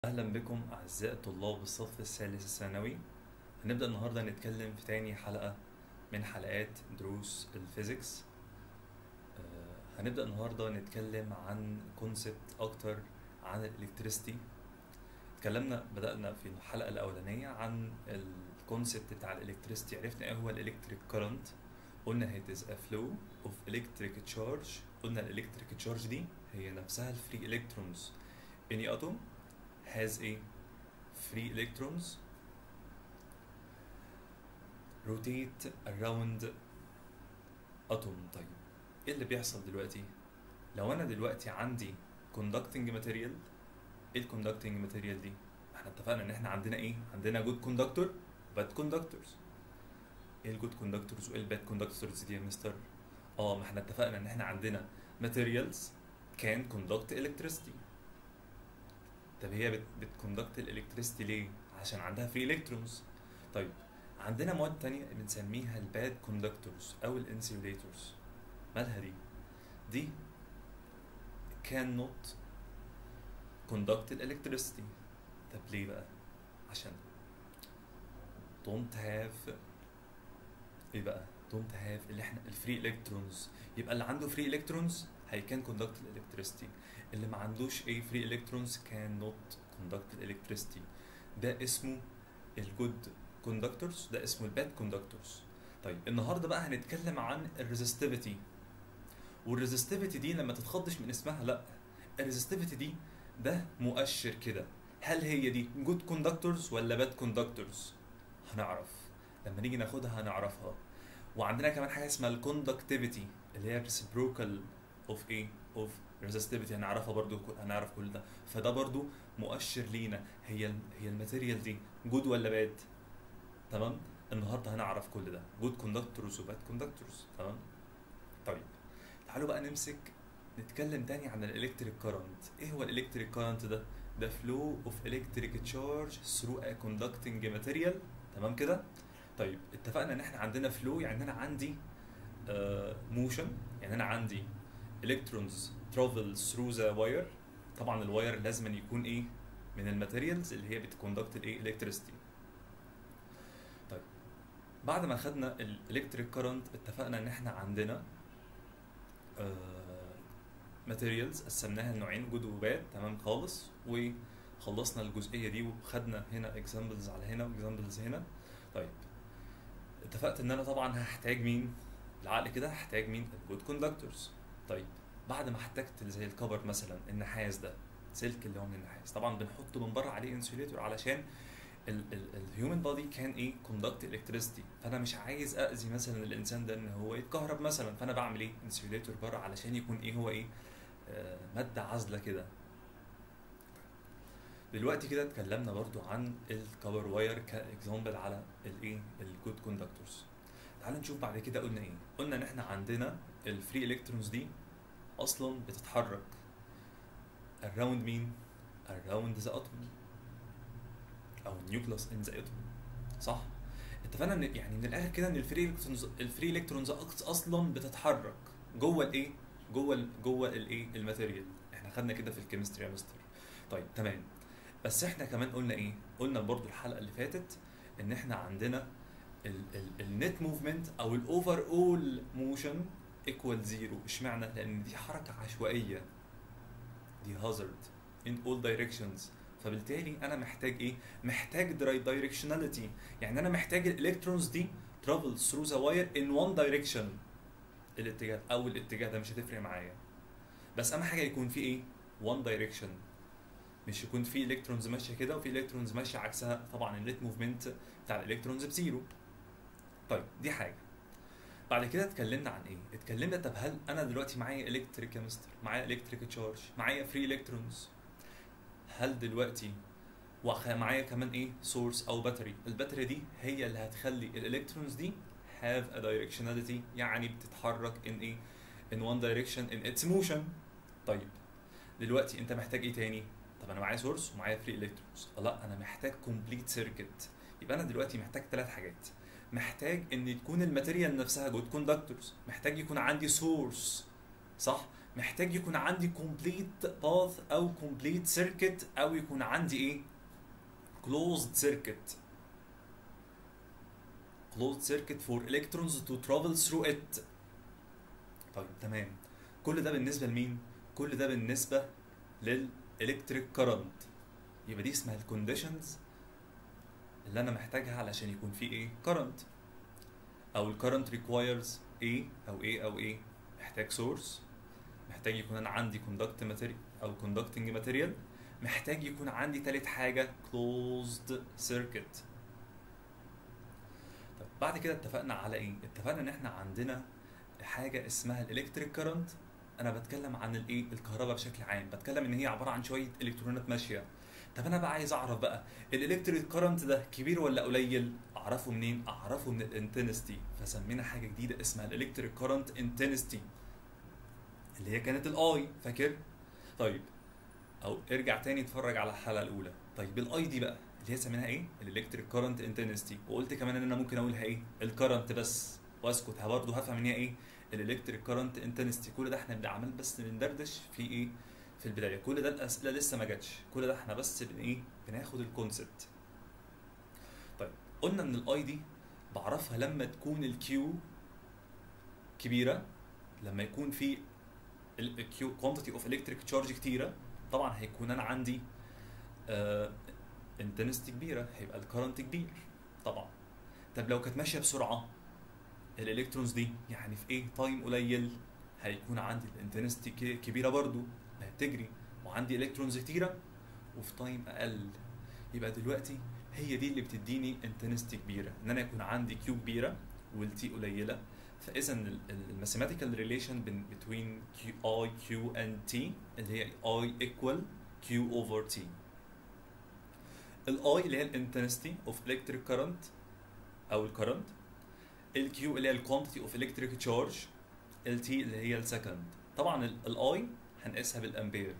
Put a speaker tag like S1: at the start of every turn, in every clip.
S1: أهلا بكم أعزائي طلاب الصف الثالث الثانوي هنبدأ النهاردة نتكلم في تاني حلقة من حلقات دروس الفيزيكس آه، هنبدأ النهاردة نتكلم عن كونسبت أكتر عن الإلكتريستي اتكلمنا بدأنا في الحلقة الأولانية عن الكونسبت بتاع الإلكتريستي عرفنا إيه هو الإلكتريك كارنت قلنا it is a flow of electric charge قلنا الإلكتريك تشارج دي هي نفسها الفري إلكترونز any atom has a free electrons rotate around atom طيب ايه اللي بيحصل دلوقتي لو انا دلوقتي عندي conducting material ايه الكوندكتنج ماتيريال دي احنا اتفقنا ان احنا عندنا ايه عندنا good conductor bad conductors ايه الجود كوندكتورز وايه الباد كوندكتورز دي يا مستر اه ما احنا اتفقنا ان احنا عندنا materials can conduct electricity طب هي بت بتكوندكت الالكتريستي ليه؟ عشان عندها فري الكترونز طيب عندنا مواد تانية بنسميها الباد كوندكتورز او الانسيوليتورز مالها دي؟ دي cannot conduct electricity طب ليه بقى؟ عشان don't have ايه بقى؟ don't have اللي احنا الفري الكترونز يبقى اللي عنده فري الكترونز هي كان كوندكت الالكتريستي اللي ما عندوش اي فري الكترونز كان نوت كوندكت الالكتريستي ده اسمه الجود كوندكتورز ده اسمه الباد كوندكتورز طيب النهارده بقى هنتكلم عن الريزستيفيتي والريزستيفيتي دي لما تتخضش من اسمها لا الريزستيفيتي دي ده مؤشر كده هل هي دي جود كوندكتورز ولا باد كوندكتورز هنعرف لما نيجي ناخدها هنعرفها وعندنا كمان حاجه اسمها الكوندكتيفيتي اللي هي reciprocal اوف ايه اوف resistivity هنعرفها برضو هنعرف كل ده فده برضو مؤشر لينا هي ال هي الماتيريال دي جود ولا باد تمام النهارده هنعرف كل ده جود كوندكتورز وباد كوندكتورز تمام طيب تعالوا بقى نمسك نتكلم تاني عن الالكتريك كارنت ايه هو الالكتريك كارنت ده ده فلو اوف الكتريك تشارج ثرو ا كوندكتنج ماتيريال تمام كده طيب اتفقنا ان احنا عندنا فلو يعني انا عندي موشن يعني انا عندي electrons travel through the wire طبعا الواير لازم أن يكون ايه من الماتيريالز اللي هي بتكوندكت الايه الكتريستي طيب بعد ما خدنا الالكتريك كارنت اتفقنا ان احنا عندنا ماتيريالز قسمناها لنوعين جود وباد تمام خالص وخلصنا الجزئيه دي وخدنا هنا اكزامبلز على هنا واكزامبلز هنا طيب اتفقت ان انا طبعا هحتاج مين العقل كده هحتاج مين الجود كوندكتورز طيب بعد ما احتجت زي الكبر مثلا النحاس ده سلك اللي هو من النحاس طبعا بنحط من بره عليه انسوليتور علشان الهيومن بودي كان ايه كوندكت الكتريستي فانا مش عايز اذي مثلا الانسان ده ان هو يتكهرب مثلا فانا بعمل ايه انسوليتور بره علشان يكون ايه هو ايه آه ماده عازله كده دلوقتي كده اتكلمنا برضو عن الكبر واير كاكزامبل على الايه الجود كوندكتورز تعال نشوف بعد كده قلنا ايه قلنا ان احنا عندنا الفري الكترونز دي اصلا بتتحرك around مين around the atom او النيوكليوس ان ذا atom صح اتفقنا ان يعني من الاخر كده ان الفري الكترونز الفري الكترونز اصلا بتتحرك جوه الايه جوه ال جوه الايه الماتيريال احنا خدنا كده في الكيمستري يا مستر طيب تمام بس احنا كمان قلنا ايه قلنا برضو الحلقه اللي فاتت ان احنا عندنا النت موفمنت او الاوفر اول موشن ايكوال زيرو اشمعنى لان دي حركه عشوائيه دي هازارد in all directions فبالتالي انا محتاج ايه محتاج دايركشناليتي يعني انا محتاج الالكترونز دي travel through the wire in one direction الاتجاه او الاتجاه ده مش هتفرق معايا بس اهم حاجه يكون في ايه one direction مش يكون في الكترونز ماشيه كده وفي الكترونز ماشيه عكسها طبعا النت موفمنت بتاع الالكترونز بزيرو طيب دي حاجه بعد كده اتكلمنا عن ايه اتكلمنا طب هل انا دلوقتي معايا الكتريك يا مستر معايا الكتريك تشارج معايا فري الكترونز هل دلوقتي ومعايا كمان ايه سورس او باتري الباتري دي هي اللي هتخلي الالكترونز دي have a directionality يعني بتتحرك in ايه in one direction in its motion طيب دلوقتي انت محتاج ايه تاني طب انا معايا سورس ومعايا فري الكترونز لا انا محتاج كومبليت سيركت يبقى انا دلوقتي محتاج ثلاث حاجات محتاج ان تكون الماتيريال نفسها جود كوندكتورز محتاج يكون عندي سورس صح محتاج يكون عندي complete path او complete circuit او يكون عندي ايه closed circuit closed circuit for electrons to travel through it طيب تمام كل ده بالنسبه لمين كل ده بالنسبه للالكتريك كارنت يبقى دي اسمها الكونديشنز اللي انا محتاجها علشان يكون في ايه كارنت او الكارنت ريكوايرز ايه او ايه او ايه محتاج سورس محتاج يكون انا عندي كوندكت ماتيريال او كوندكتنج ماتيريال محتاج يكون عندي تالت حاجه كلوزد سيركت طب بعد كده اتفقنا على ايه اتفقنا ان احنا عندنا حاجه اسمها الالكتريك كارنت انا بتكلم عن الايه الكهرباء بشكل عام بتكلم ان هي عباره عن شويه الكترونات ماشيه طب انا بقى عايز اعرف بقى الالكتريك كارنت ده كبير ولا قليل اعرفه منين اعرفه من الانتنستي فسمينا حاجه جديده اسمها الالكتريك كارنت انتنستي اللي هي كانت الاي فاكر طيب او ارجع تاني اتفرج على الحلقه الاولى طيب الاي دي بقى اللي هي سميناها ايه الالكتريك كارنت انتنستي وقلت كمان ان انا ممكن اقولها ايه الكارنت بس واسكت برضه هفهم ان هي ايه الالكتريك كارنت انتنستي كل ده احنا بنعمل بس بندردش في ايه في البدايه كل ده الاسئله لسه ما جاتش كل ده احنا بس بن ايه بناخد الكونسبت طيب قلنا ان الاي دي بعرفها لما تكون الكيو كبيره لما يكون في الكيو كوانتيتي اوف الكتريك تشارج كتيره طبعا هيكون انا عندي انتنستي كبيره هيبقى الكرنت كبير طبعا طب لو كانت ماشيه بسرعه الالكترونز دي يعني في ايه تايم قليل هيكون عندي الانتنستي كبيره برضو ما هي بتجري وعندي الكترونز كتيره وفي تايم اقل يبقى دلوقتي هي دي اللي بتديني انتنستي كبيره ان انا يكون عندي كيو كبيره والتي قليله فاذا الماثيماتيكال ريليشن بين اي كيو اند تي اللي هي اي ايكوال كيو اوفر تي الاي اللي هي الانتنستي اوف الكتريك كارنت او الكرنت الكيو اللي هي الكوانتيتي اوف الكتريك تشارج التي اللي هي السكند طبعا الاي هنقيسها بالامبير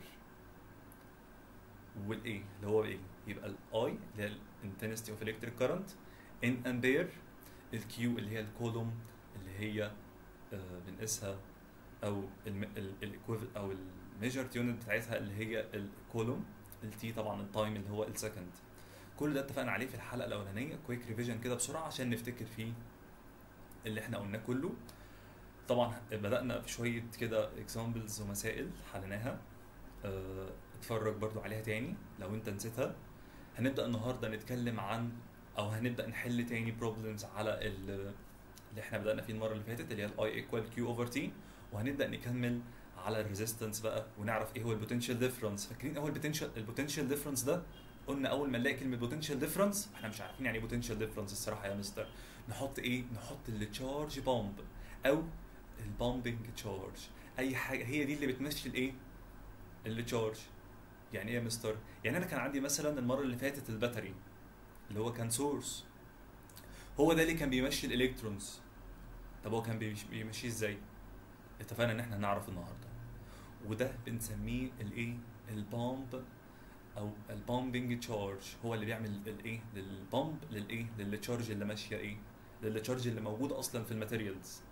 S1: والاي اللي هو ايه يبقى الاي اللي هي الانتنستي اوف الكتريك كارنت ان امبير الكيو اللي هي الكولوم اللي هي آه بنقيسها او الايكويفل او الميجرد يونت بتاعتها اللي هي الكولوم التي طبعا التايم اللي هو السكند كل ده اتفقنا عليه في الحلقه الاولانيه كويك ريفيجن كده بسرعه عشان نفتكر فيه اللي احنا قلناه كله طبعا بدانا في شويه كده اكزامبلز ومسائل حليناها اه اتفرج برضو عليها تاني لو انت نسيتها هنبدا النهارده نتكلم عن او هنبدا نحل تاني بروبلمز على اللي احنا بدانا فيه المره اللي فاتت اللي هي الاي ايكوال كيو اوفر تي وهنبدا نكمل على الريزيستنس بقى ونعرف ايه هو البوتنشال ديفرنس فاكرين اول البوتنشال البوتنشال ديفرنس ده قلنا اول ما نلاقي كلمه بوتنشال ديفرنس احنا مش عارفين يعني ايه بوتنشال ديفرنس الصراحه يا مستر نحط ايه نحط التشارج بامب او البامبنج تشارج اي حاجه هي دي اللي بتمشي الايه التشارج يعني ايه يا مستر يعني انا كان عندي مثلا المره اللي فاتت الباتري اللي هو كان سورس هو ده اللي كان بيمشي الالكترونز طب هو كان بيمشيه ازاي اتفقنا ان احنا هنعرف النهارده وده بنسميه الايه البامب او البامبنج تشارج هو اللي بيعمل الايه للبامب للايه للتشارج اللي ماشيه ايه للتشارج اللي موجود اصلا في الماتيريالز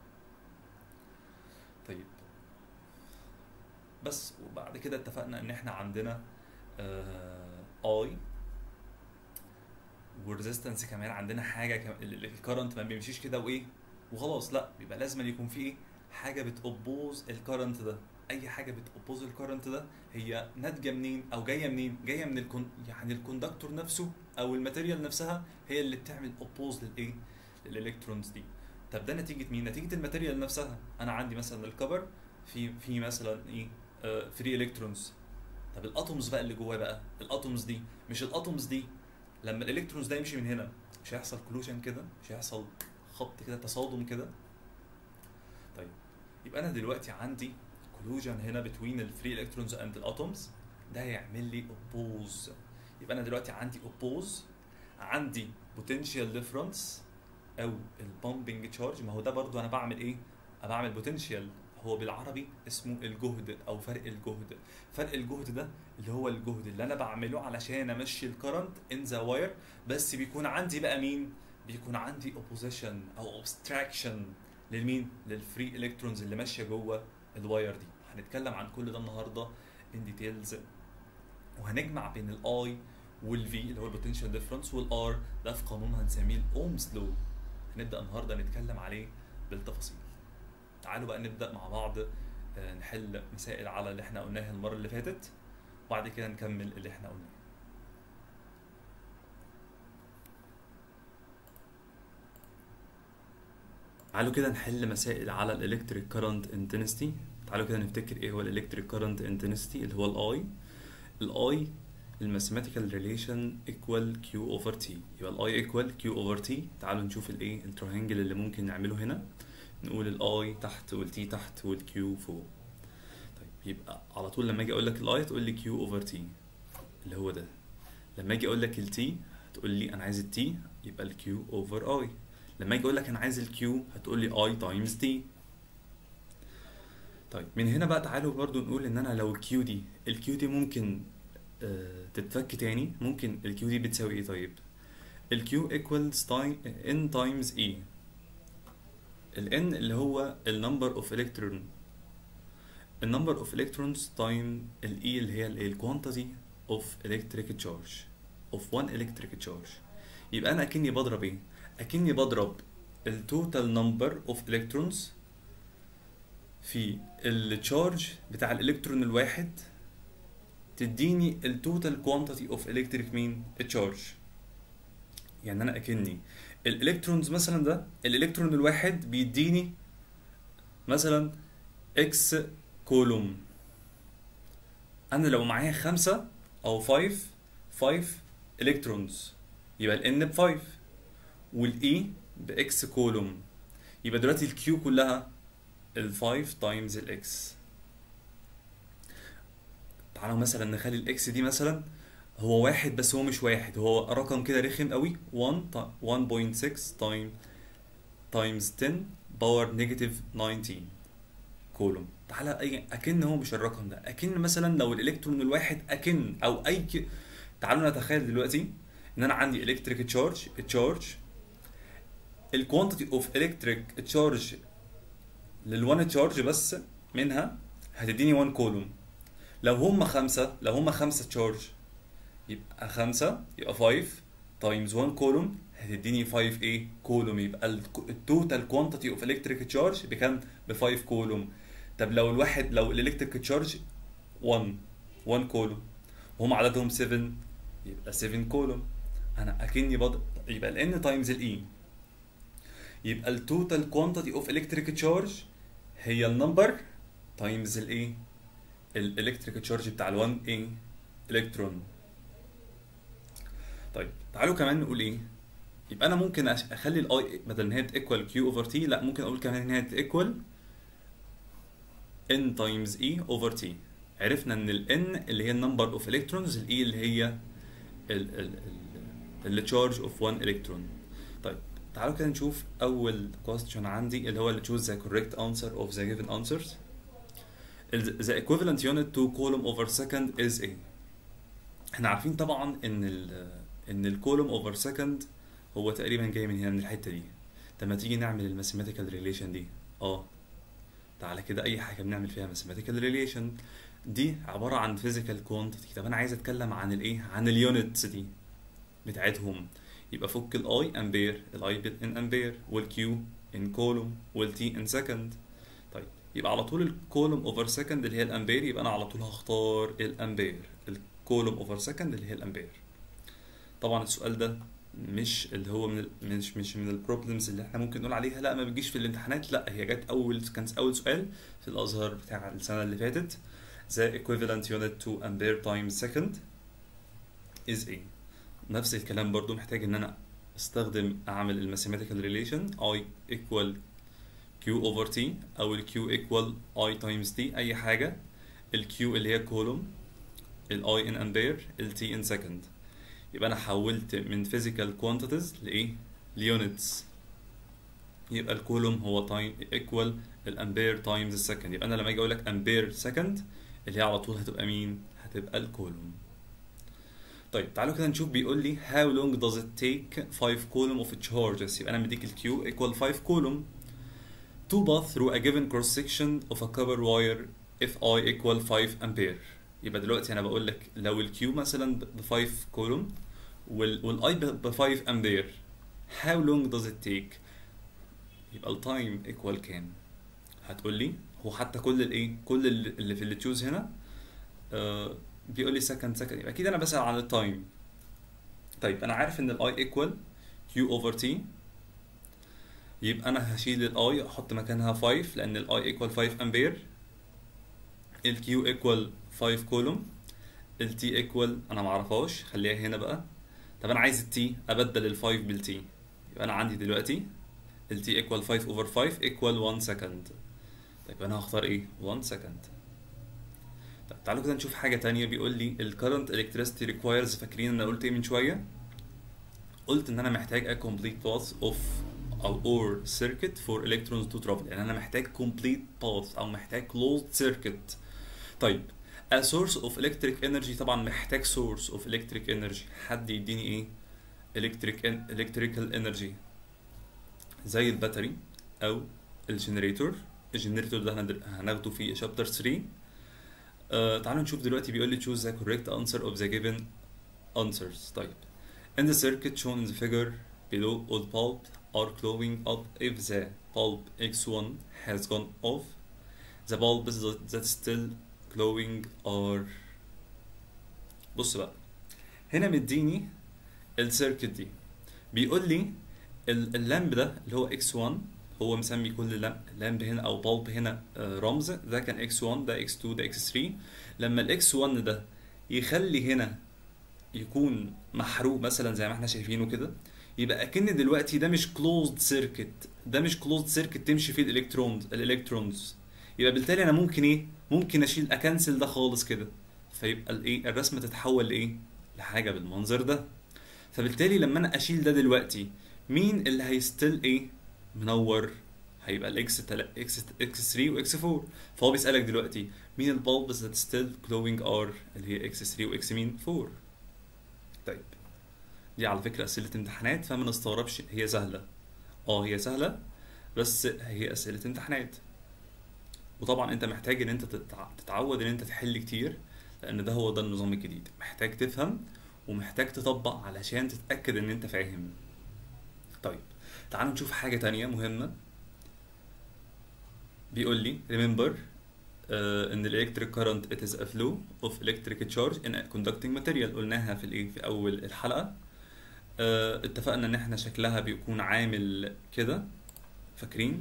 S1: طيب بس وبعد كده اتفقنا ان احنا عندنا اي والريزيستنس كمان عندنا حاجه الكرنت ما بيمشيش كده وايه وخلاص لا بيبقى لازم يكون في ايه حاجه بتوبوز الكرنت ده اي حاجه بتوبوز الكرنت ده هي ناتجه منين او جايه منين جايه من الكون يعني الكوندكتور نفسه او الماتيريال نفسها هي اللي بتعمل اوبوز للايه للالكترونز دي طب ده نتيجه مين نتيجه الماتيريال نفسها انا عندي مثلا الكبر في في مثلا ايه فري الكترونز طب الاتومز بقى اللي جواه بقى الاتومز دي مش الاتومز دي لما الالكترونز ده يمشي من هنا مش هيحصل كلوجن كده مش هيحصل خبط كده تصادم كده طيب يبقى انا دلوقتي عندي كولوجن هنا بتوين الفري الكترونز اند الاتومز ده هيعمل لي اوبوز يبقى انا دلوقتي عندي اوبوز عندي بوتنشال ديفرنس او البامبنج تشارج ما هو ده برضو انا بعمل ايه انا بعمل بوتنشال هو بالعربي اسمه الجهد او فرق الجهد فرق الجهد ده اللي هو الجهد اللي انا بعمله علشان امشي الكرنت ان ذا واير بس بيكون عندي بقى مين بيكون عندي اوبوزيشن او اوبستراكشن للمين للفري الكترونز اللي ماشيه جوه الواير دي هنتكلم عن كل ده النهارده ان ديتيلز وهنجمع بين الاي والفي اللي هو البوتنشال ديفرنس والار ده في قانون هنسميه الاومز لو هنبدا النهارده نتكلم عليه بالتفاصيل تعالوا بقى نبدا مع بعض آه، نحل مسائل على اللي احنا قلناها المره اللي فاتت وبعد كده نكمل اللي احنا قلناه تعالوا كده نحل مسائل على الالكتريك كارنت انتنستي تعالوا كده نفتكر ايه هو الالكتريك كارنت انتنستي اللي هو الاي الاي الماثيماتيكال ريليشن ايكوال كيو اوفر تي يبقى الاي ايكوال كيو اوفر تي تعالوا نشوف الايه التراينجل اللي ممكن نعمله هنا نقول الاي تحت والتي تحت والكيو فوق طيب يبقى على طول لما اجي اقول لك الاي تقول لي كيو اوفر تي اللي هو ده لما اجي اقول لك التي هتقول لي انا عايز التي يبقى الكيو اوفر اي لما اجي اقول لك انا عايز الكيو هتقول لي اي تايمز تي طيب من هنا بقى تعالوا برضو نقول ان انا لو الكيو دي الكيو دي ممكن آه تتفك تاني ممكن الكيو دي بتساوي ايه طيب الكيو equals time n times e ال n اللي هو ال number of electron ال number of electrons time ال e اللي هي ال quantity of electric charge of one electric charge يبقى انا اكني بضرب ايه اكني بضرب ال total number of electrons في التشارج بتاع الالكترون الواحد تديني التوتال كوانتيتي اوف الكتريك مين التشارج يعني انا اكني الالكترونز مثلا ده الالكترون الواحد بيديني مثلا اكس كولوم انا لو معايا خمسة او فايف فايف الكترونز يبقى الان بفايف والاي باكس كولوم يبقى دلوقتي الكيو كلها ال 5 تايمز الاكس تعالوا مثلا نخلي الاكس دي مثلا هو واحد بس هو مش واحد هو رقم كده رخم قوي 1 1.6 تايم تايمز 10 باور نيجاتيف 19 كولوم تعالى اي اكن هو مش الرقم ده اكن مثلا لو الالكترون الواحد اكن او اي ك... تعالوا نتخيل دلوقتي ان انا عندي الكتريك تشارج تشارج الكوانتيتي اوف الكتريك تشارج للوان تشارج بس منها هتديني 1 كولوم لو هم خمسة لو هم خمسة تشارج يبقى خمسة يبقى 5 تايمز 1 كولوم هتديني 5 ايه كولوم يبقى التوتال كوانتيتي اوف الكتريك تشارج بكام ب 5 كولوم طب لو الواحد لو الالكتريك تشارج 1 1 كولوم وهم عددهم 7 يبقى 7 كولوم انا اكني بض... يبقى ال n تايمز ال e يبقى التوتال كوانتيتي اوف الكتريك تشارج هي النمبر تايمز الايه الالكتريك تشارج بتاع ال1 ايه الكترون طيب تعالوا كمان نقول ايه يبقى انا ممكن اخلي الاي بدل ان هي ايكوال كيو اوفر تي لا ممكن اقول كمان ان هي ايكوال n تايمز e اوفر تي عرفنا ان ال n اللي هي النمبر اوف الكترونز ال e اللي هي التشارج اوف 1 الكترون طيب تعالوا كده نشوف اول question عندي اللي هو choose the correct answer of the given answers the equivalent unit to column over second is a احنا عارفين طبعا ان ال ان الكولوم اوفر سكند هو تقريبا جاي من هنا من الحته دي طب ما تيجي نعمل الماثيماتيكال ريليشن دي اه تعالى كده اي حاجه بنعمل فيها ماثيماتيكال ريليشن دي عباره عن فيزيكال كوانتيتي طب انا عايز اتكلم عن الايه عن اليونتس دي بتاعتهم يبقى فك الاي امبير الاي ان امبير والكيو ان كولوم والتي ان سكند طيب يبقى على طول الكولوم اوفر سكند اللي هي الامبير يبقى انا على طول هختار الامبير الكولوم اوفر سكند اللي هي الامبير طبعا السؤال ده مش اللي هو من ال مش مش من البروبلمز اللي احنا ممكن نقول عليها لا ما بتجيش في الامتحانات لا هي جت اول كان اول سؤال في الازهر بتاع السنه اللي فاتت the equivalent unit to ampere times second is a نفس الكلام برضو محتاج ان انا استخدم اعمل الماثيماتيكال ريليشن I equal Q over T او ال Q equal I times T اي حاجة ال Q اللي هي كولوم ال I in ampere ال T in second يبقى انا حولت من physical quantities لايه ليونتس يبقى الكولوم هو time equal الامبير times السكند يبقى انا لما اجي اقول لك امبير سكند اللي هي على طول هتبقى مين هتبقى الكولوم طيب تعالوا كده نشوف بيقول لي how long does it take 5 column of charges يبقى انا مديك ال Q equal 5 column to pass through a given cross section of a copper wire if I equal 5 امبير يبقى دلوقتي انا بقول لك لو الكيو مثلا ب 5 كولوم والاي ب 5 امبير how long does it take يبقى التايم ايكوال كام هتقول لي هو حتى كل الايه كل اللي في اللي تشوز هنا آه بيقول لي سكند سكند يبقى اكيد انا بسال عن التايم طيب انا عارف ان الاي ايكوال كيو اوفر تي يبقى انا هشيل الاي احط مكانها 5 لان الاي ايكوال 5 امبير الكيو ايكوال 5 كولوم التي ايكوال انا معرفهاش خليها هنا بقى طب انا عايز التي ابدل ال5 بالتي يبقى انا عندي دلوقتي التي ايكوال 5 اوفر 5 ايكوال 1 سكند طيب انا هختار ايه 1 سكند طب تعالوا كده نشوف حاجه تانية بيقول لي ال current electricity requires فاكرين انا قلت ايه من شويه قلت ان انا محتاج a complete path of او or circuit for electrons to travel يعني انا محتاج complete path او محتاج closed circuit طيب a source of electric energy طبعا محتاج source of electric energy حد يديني ايه electric electrical energy زي الباتري او الجنريتور الجنريتور ده هناخده في شابتر 3 uh, تعالوا نشوف دلوقتي بيقول لي choose the correct answer of the given answers طيب in the circuit shown in the figure below all bulbs are glowing up if the bulb x1 has gone off the bulbs that still glowing are بص بقى هنا مديني السيركت دي بيقول لي اللامب ده اللي هو x1 هو مسمي كل لامب هنا او bulb هنا رمز ده كان x1 ده x2 ده x3 لما الاكس 1 ده يخلي هنا يكون محروق مثلا زي ما احنا شايفينه كده يبقى اكن دلوقتي ده مش كلوزد سيركت ده مش كلوزد سيركت تمشي فيه الالكترونز الالكترونز يبقى بالتالي انا ممكن ايه ممكن اشيل اكنسل ده خالص كده فيبقى الايه الرسمه تتحول لايه لحاجه بالمنظر ده فبالتالي لما انا اشيل ده دلوقتي مين اللي هيستل ايه منور هيبقى الاكس اكس اكس 3 واكس 4 فهو بيسالك دلوقتي مين البulbs that still glowing are اللي هي اكس 3 واكس مين 4 طيب دي على فكره اسئله امتحانات فما نستغربش هي سهله اه هي سهله بس هي اسئله امتحانات وطبعا انت محتاج ان انت تتعود ان انت تحل كتير لان ده هو ده النظام الجديد محتاج تفهم ومحتاج تطبق علشان تتاكد ان انت فاهم طيب تعالوا نشوف حاجه تانية مهمه بيقول لي remember uh, ان electric current it is a flow of electric charge in a conducting material قلناها في الايه في اول الحلقه uh, اتفقنا ان احنا شكلها بيكون عامل كده فاكرين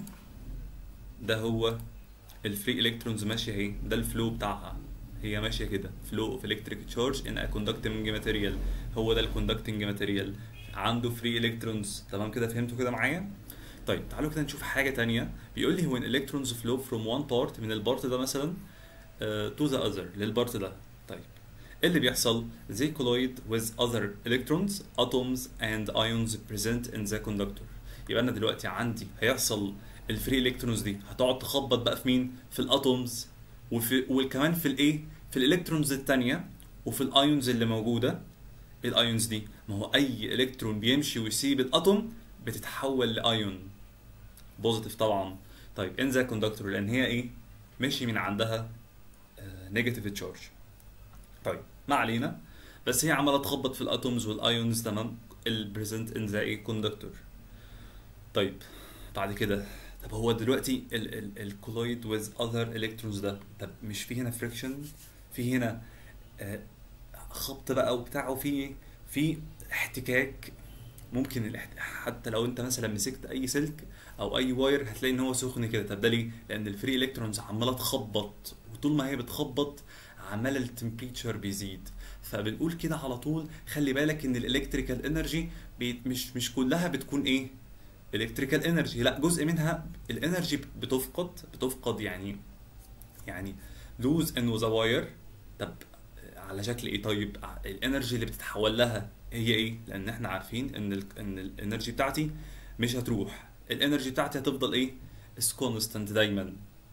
S1: ده هو الفري الكترونز ماشيه اهي ده الفلو بتاعها هي ماشيه كده فلو اوف الكتريك تشارج ان ا كوندكتنج ماتيريال هو ده الكوندكتنج ماتيريال عنده فري الكترونز تمام كده فهمتوا كده معايا طيب تعالوا كده نشوف حاجه تانية بيقول لي when electrons flow from one part من البارت ده مثلا uh, to the other للبارت ده طيب ايه اللي بيحصل they collide with other electrons atoms and ions present in the conductor يبقى انا دلوقتي عندي هيحصل الفري الكترونز دي هتقعد تخبط بقى في مين في الاتومز وفي وكمان في الايه في الالكترونز التانية وفي الايونز اللي موجوده الايونز دي ما هو اي الكترون بيمشي ويسيب الاتوم بتتحول لايون بوزيتيف طبعا طيب ان ذا كوندكتور لان هي ايه مشي من عندها نيجاتيف تشارج طيب ما علينا بس هي عماله تخبط في الاتومز والايونز تمام البريزنت ان ذا ايه كوندكتور طيب بعد كده طب هو دلوقتي الكولويد ويز اذر الكترونز ده طب مش في هنا فريكشن في هنا آه خبط بقى وبتاع وفي في احتكاك ممكن الاحت... حتى لو انت مثلا مسكت اي سلك او اي واير هتلاقي ان هو سخن كده طب ده ليه؟ لان الفري الكترونز عماله تخبط وطول ما هي بتخبط عمال التمبريتشر بيزيد فبنقول كده على طول خلي بالك ان الالكتريكال انرجي مش مش كلها بتكون ايه؟ الكتريكال انرجي لا جزء منها الانرجي بتفقد بتفقد يعني يعني لوز ان ذا واير طب على شكل ايه طيب الانرجي اللي بتتحول لها هي ايه لان احنا عارفين ان ال ان الانرجي بتاعتي مش هتروح الانرجي بتاعتي هتفضل ايه كونستانت دايما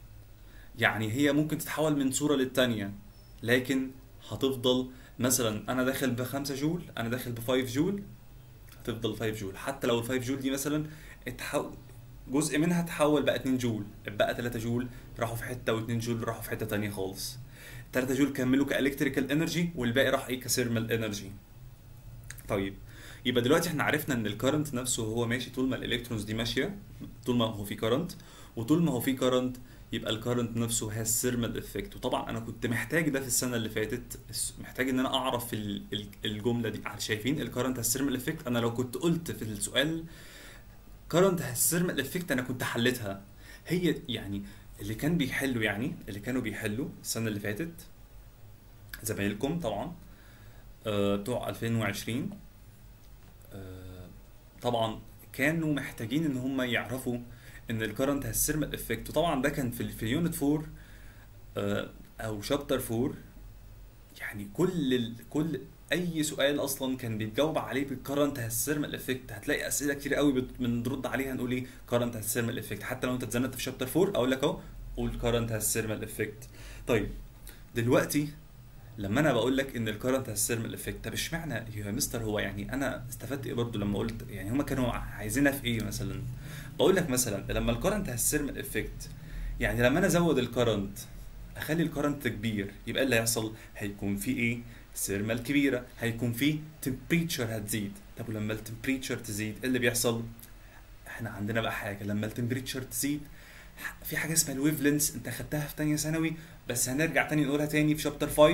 S1: يعني هي ممكن تتحول من صوره للتانيه لكن هتفضل مثلا انا داخل ب 5 جول انا داخل ب 5 جول هتفضل 5 جول حتى لو ال 5 جول دي مثلا اتحول جزء منها تحول بقى 2 جول بقى 3 جول راحوا في حته و2 جول راحوا في حته تانية خالص 3 جول كملوا كالكتريكال انرجي والباقي راح ايه كثيرمال انرجي طيب يبقى دلوقتي احنا عرفنا ان الكرنت نفسه هو ماشي طول ما الالكترونز دي ماشيه طول ما هو في كرنت وطول ما هو في كرنت يبقى الكرنت نفسه هاز ثيرمال افكت وطبعا انا كنت محتاج ده في السنه اللي فاتت محتاج ان انا اعرف ال- ال- الجمله دي شايفين الكرنت هاز ثيرمال افكت انا لو كنت قلت في السؤال كرنت هاز ثيرمال افكت انا كنت حلتها هي يعني اللي كان بيحلوا يعني اللي كانوا بيحلوا السنه اللي فاتت زمايلكم طبعا آه، بتوع 2020 آه، طبعا كانوا محتاجين ان هم يعرفوا ان الكرنت هاز ثيرمال افكت وطبعا ده كان في في يونت 4 آه، او شابتر 4 يعني كل ال... كل اي سؤال اصلا كان بيتجاوب عليه بالكرنت هاز ثيرمال افكت هتلاقي اسئله كتير قوي بت... بنرد عليها نقول ايه كرنت هاز ثيرمال افكت حتى لو انت اتزنقت في شابتر 4 اقول لك اهو قول كرنت هاز ثيرمال افكت طيب دلوقتي لما انا بقول لك ان الكرنت هاز ثيرمال افكت طب اشمعنى يا مستر هو يعني انا استفدت ايه برضو لما قلت يعني هما كانوا عايزينها في ايه مثلا بقول لك مثلا لما الكرنت هاز ثيرمال افكت يعني لما انا ازود الكرنت اخلي الكرنت كبير يبقى إيه اللي هيحصل هيكون في ايه ثيرمال كبيره هيكون في تمبريتشر هتزيد طب ولما التمبريتشر تزيد ايه اللي بيحصل احنا عندنا بقى حاجه لما التمبريتشر تزيد في حاجه اسمها الويف لينس انت خدتها في تانية ثانوي بس هنرجع تاني نقولها تاني في شابتر 5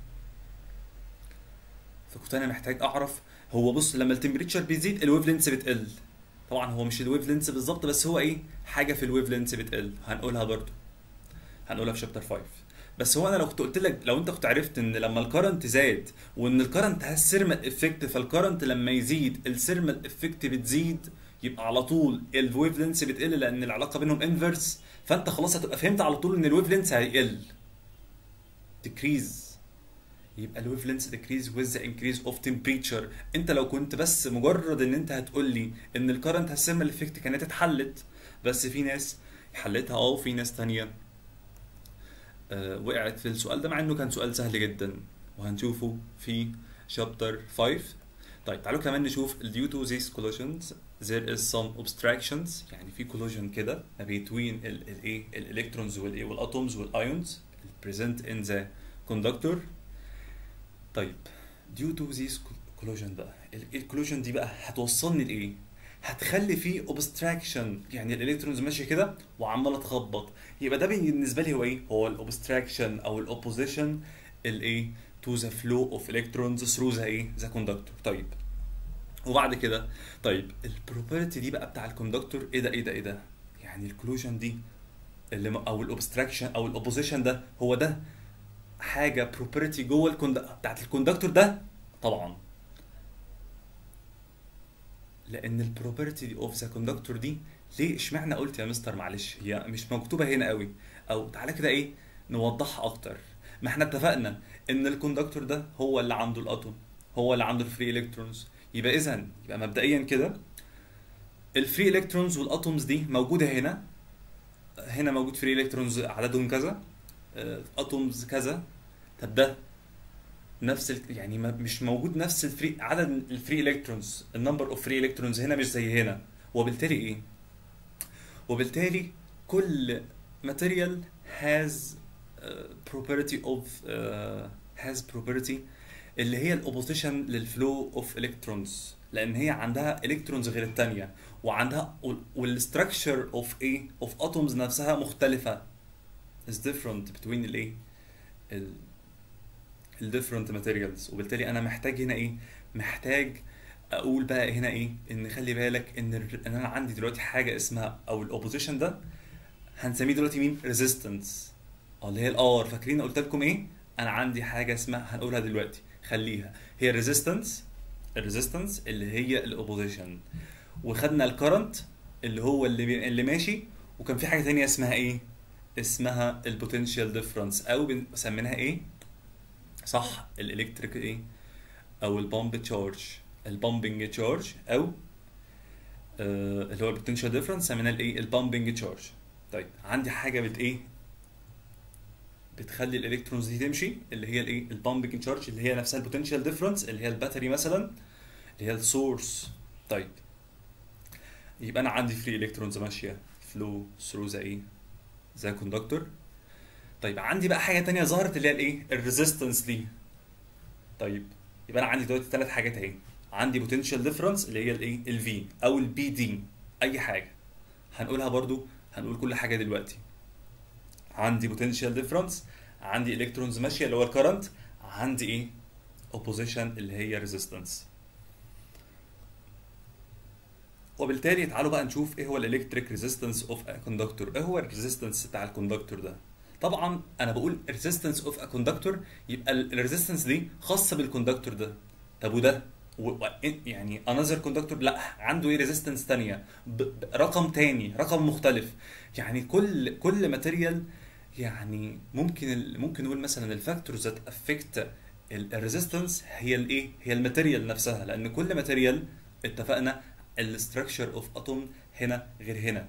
S1: فكنت انا محتاج اعرف هو بص لما التمبريتشر بيزيد الويف لينس بتقل طبعا هو مش الويف لينس بالظبط بس هو ايه حاجه في الويف لينس بتقل هنقولها برضو هنقولها في شابتر 5 بس هو انا لو كنت قلت لك لو انت كنت عرفت ان لما الكرنت زاد وان الكرنت هاز سيرمال افكت فالكرنت لما يزيد السيرمال افكت بتزيد يبقى على طول الويف لينس بتقل لان العلاقه بينهم انفرس فانت خلاص هتبقى فهمت على طول ان الويف لينس هيقل decrease يبقى الويف لينس decrease with the increase of temperature انت لو كنت بس مجرد ان انت هتقول لي ان الكرنت هالسيرمال افكت كانت اتحلت بس في ناس حلتها اه وفي ناس تانية آه وقعت في السؤال ده مع انه كان سؤال سهل جدا وهنشوفه في شابتر 5 طيب تعالوا كمان نشوف due to these collisions there is some obstructions يعني في collision كده ما between الايه الالكترونز والايه والاتومز والايونز present in the conductor طيب due to this collision بقى الكولوجن دي بقى هتوصلني لايه؟ هتخلي فيه obstruction يعني الالكترونز ماشيه كده وعماله تخبط يبقى ده بالنسبه لي هو ايه؟ هو الاوبستراكشن او الاوبوزيشن الايه؟ to the flow of electrons through the ايه؟ the conductor طيب وبعد كده طيب البروبرتي دي بقى بتاع الكوندكتور ايه ده ايه ده ايه ده؟ يعني الكولوجن دي اللي م- او الاوبستراكشن او الاوبوزيشن ده هو ده حاجه بروبرتي جوه الكوند... بتاعت الكوندكتور ده طبعا لان البروبرتي اوف ذا كوندكتور دي ليه اشمعنى قلت يا مستر معلش هي مش مكتوبه هنا قوي او تعالى كده ايه نوضحها اكتر ما احنا اتفقنا ان الكوندكتور ده هو اللي عنده الاتوم هو اللي عنده الفري الكترونز يبقى اذا يبقى مبدئيا كده الفري الكترونز والاتومز دي موجوده هنا هنا موجود فري الكترونز عددهم كذا اتومز كذا طب ده نفس ال... يعني ما مش موجود نفس الفري عدد الفري الكترونز النمبر اوف فري الكترونز هنا مش زي هنا وبالتالي ايه وبالتالي كل material has uh, property of uh, has property اللي هي الاوبوزيشن للفلو اوف الكترونز لان هي عندها الكترونز غير الثانيه وعندها والستراكشر اوف ايه اوف اتومز نفسها مختلفه is different between الايه ال ال different materials وبالتالي انا محتاج هنا ايه محتاج اقول بقى هنا ايه ان خلي بالك ان ال- ان انا عندي دلوقتي حاجه اسمها او الاوبوزيشن ده هنسميه دلوقتي مين ريزيستنس اه اللي هي الار فاكرين قلت لكم ايه انا عندي حاجه اسمها هنقولها دلوقتي خليها هي الريزيستنس الريزيستنس اللي هي الاوبوزيشن وخدنا الكرنت اللي هو اللي بي... اللي ماشي وكان في حاجه تانية اسمها ايه اسمها البوتنشال ديفرنس او بنسميناها ايه صح الالكتريك ايه او البامب تشارج البامبنج تشارج او آه اللي هو البوتنشال ديفرنس سميناه الايه البامبنج تشارج طيب عندي حاجه بت ايه بتخلي الالكترونز دي تمشي اللي هي الايه البامبنج تشارج اللي هي نفسها البوتنشال ديفرنس اللي هي الباتري مثلا اللي هي السورس طيب يبقى انا عندي فري الكترونز ماشيه فلو ثرو ذا ايه ذا كوندكتور طيب عندي بقى حاجه تانية ظهرت اللي هي الايه الريزيستنس دي طيب يبقى انا عندي دلوقتي ثلاث حاجات اهي عندي بوتنشال ديفرنس اللي هي الايه الفي او البي دي اي حاجه هنقولها برضو هنقول كل حاجه دلوقتي عندي بوتنشال ديفرنس عندي الكترونز ماشيه اللي هو الكرنت عندي ايه اوبوزيشن اللي هي ريزيستنس وبالتالي تعالوا بقى نشوف ايه هو الالكتريك ريزيستنس اوف ا كوندكتور ايه هو الريزيستنس بتاع الكوندكتور ده طبعا انا بقول ريزيستنس اوف ا كوندكتور يبقى الريزيستنس دي خاصه بالكوندكتور ده طب وده و... و... يعني انذر كوندكتور لا عنده ايه ريزيستنس ثانيه ب... ب... رقم تاني رقم مختلف يعني كل كل ماتيريال يعني ممكن ال... ممكن نقول مثلا الفاكتورز ذات افكت الريزيستنس هي الايه هي الماتيريال نفسها لان كل ماتيريال اتفقنا الستراكشر اوف اتوم هنا غير هنا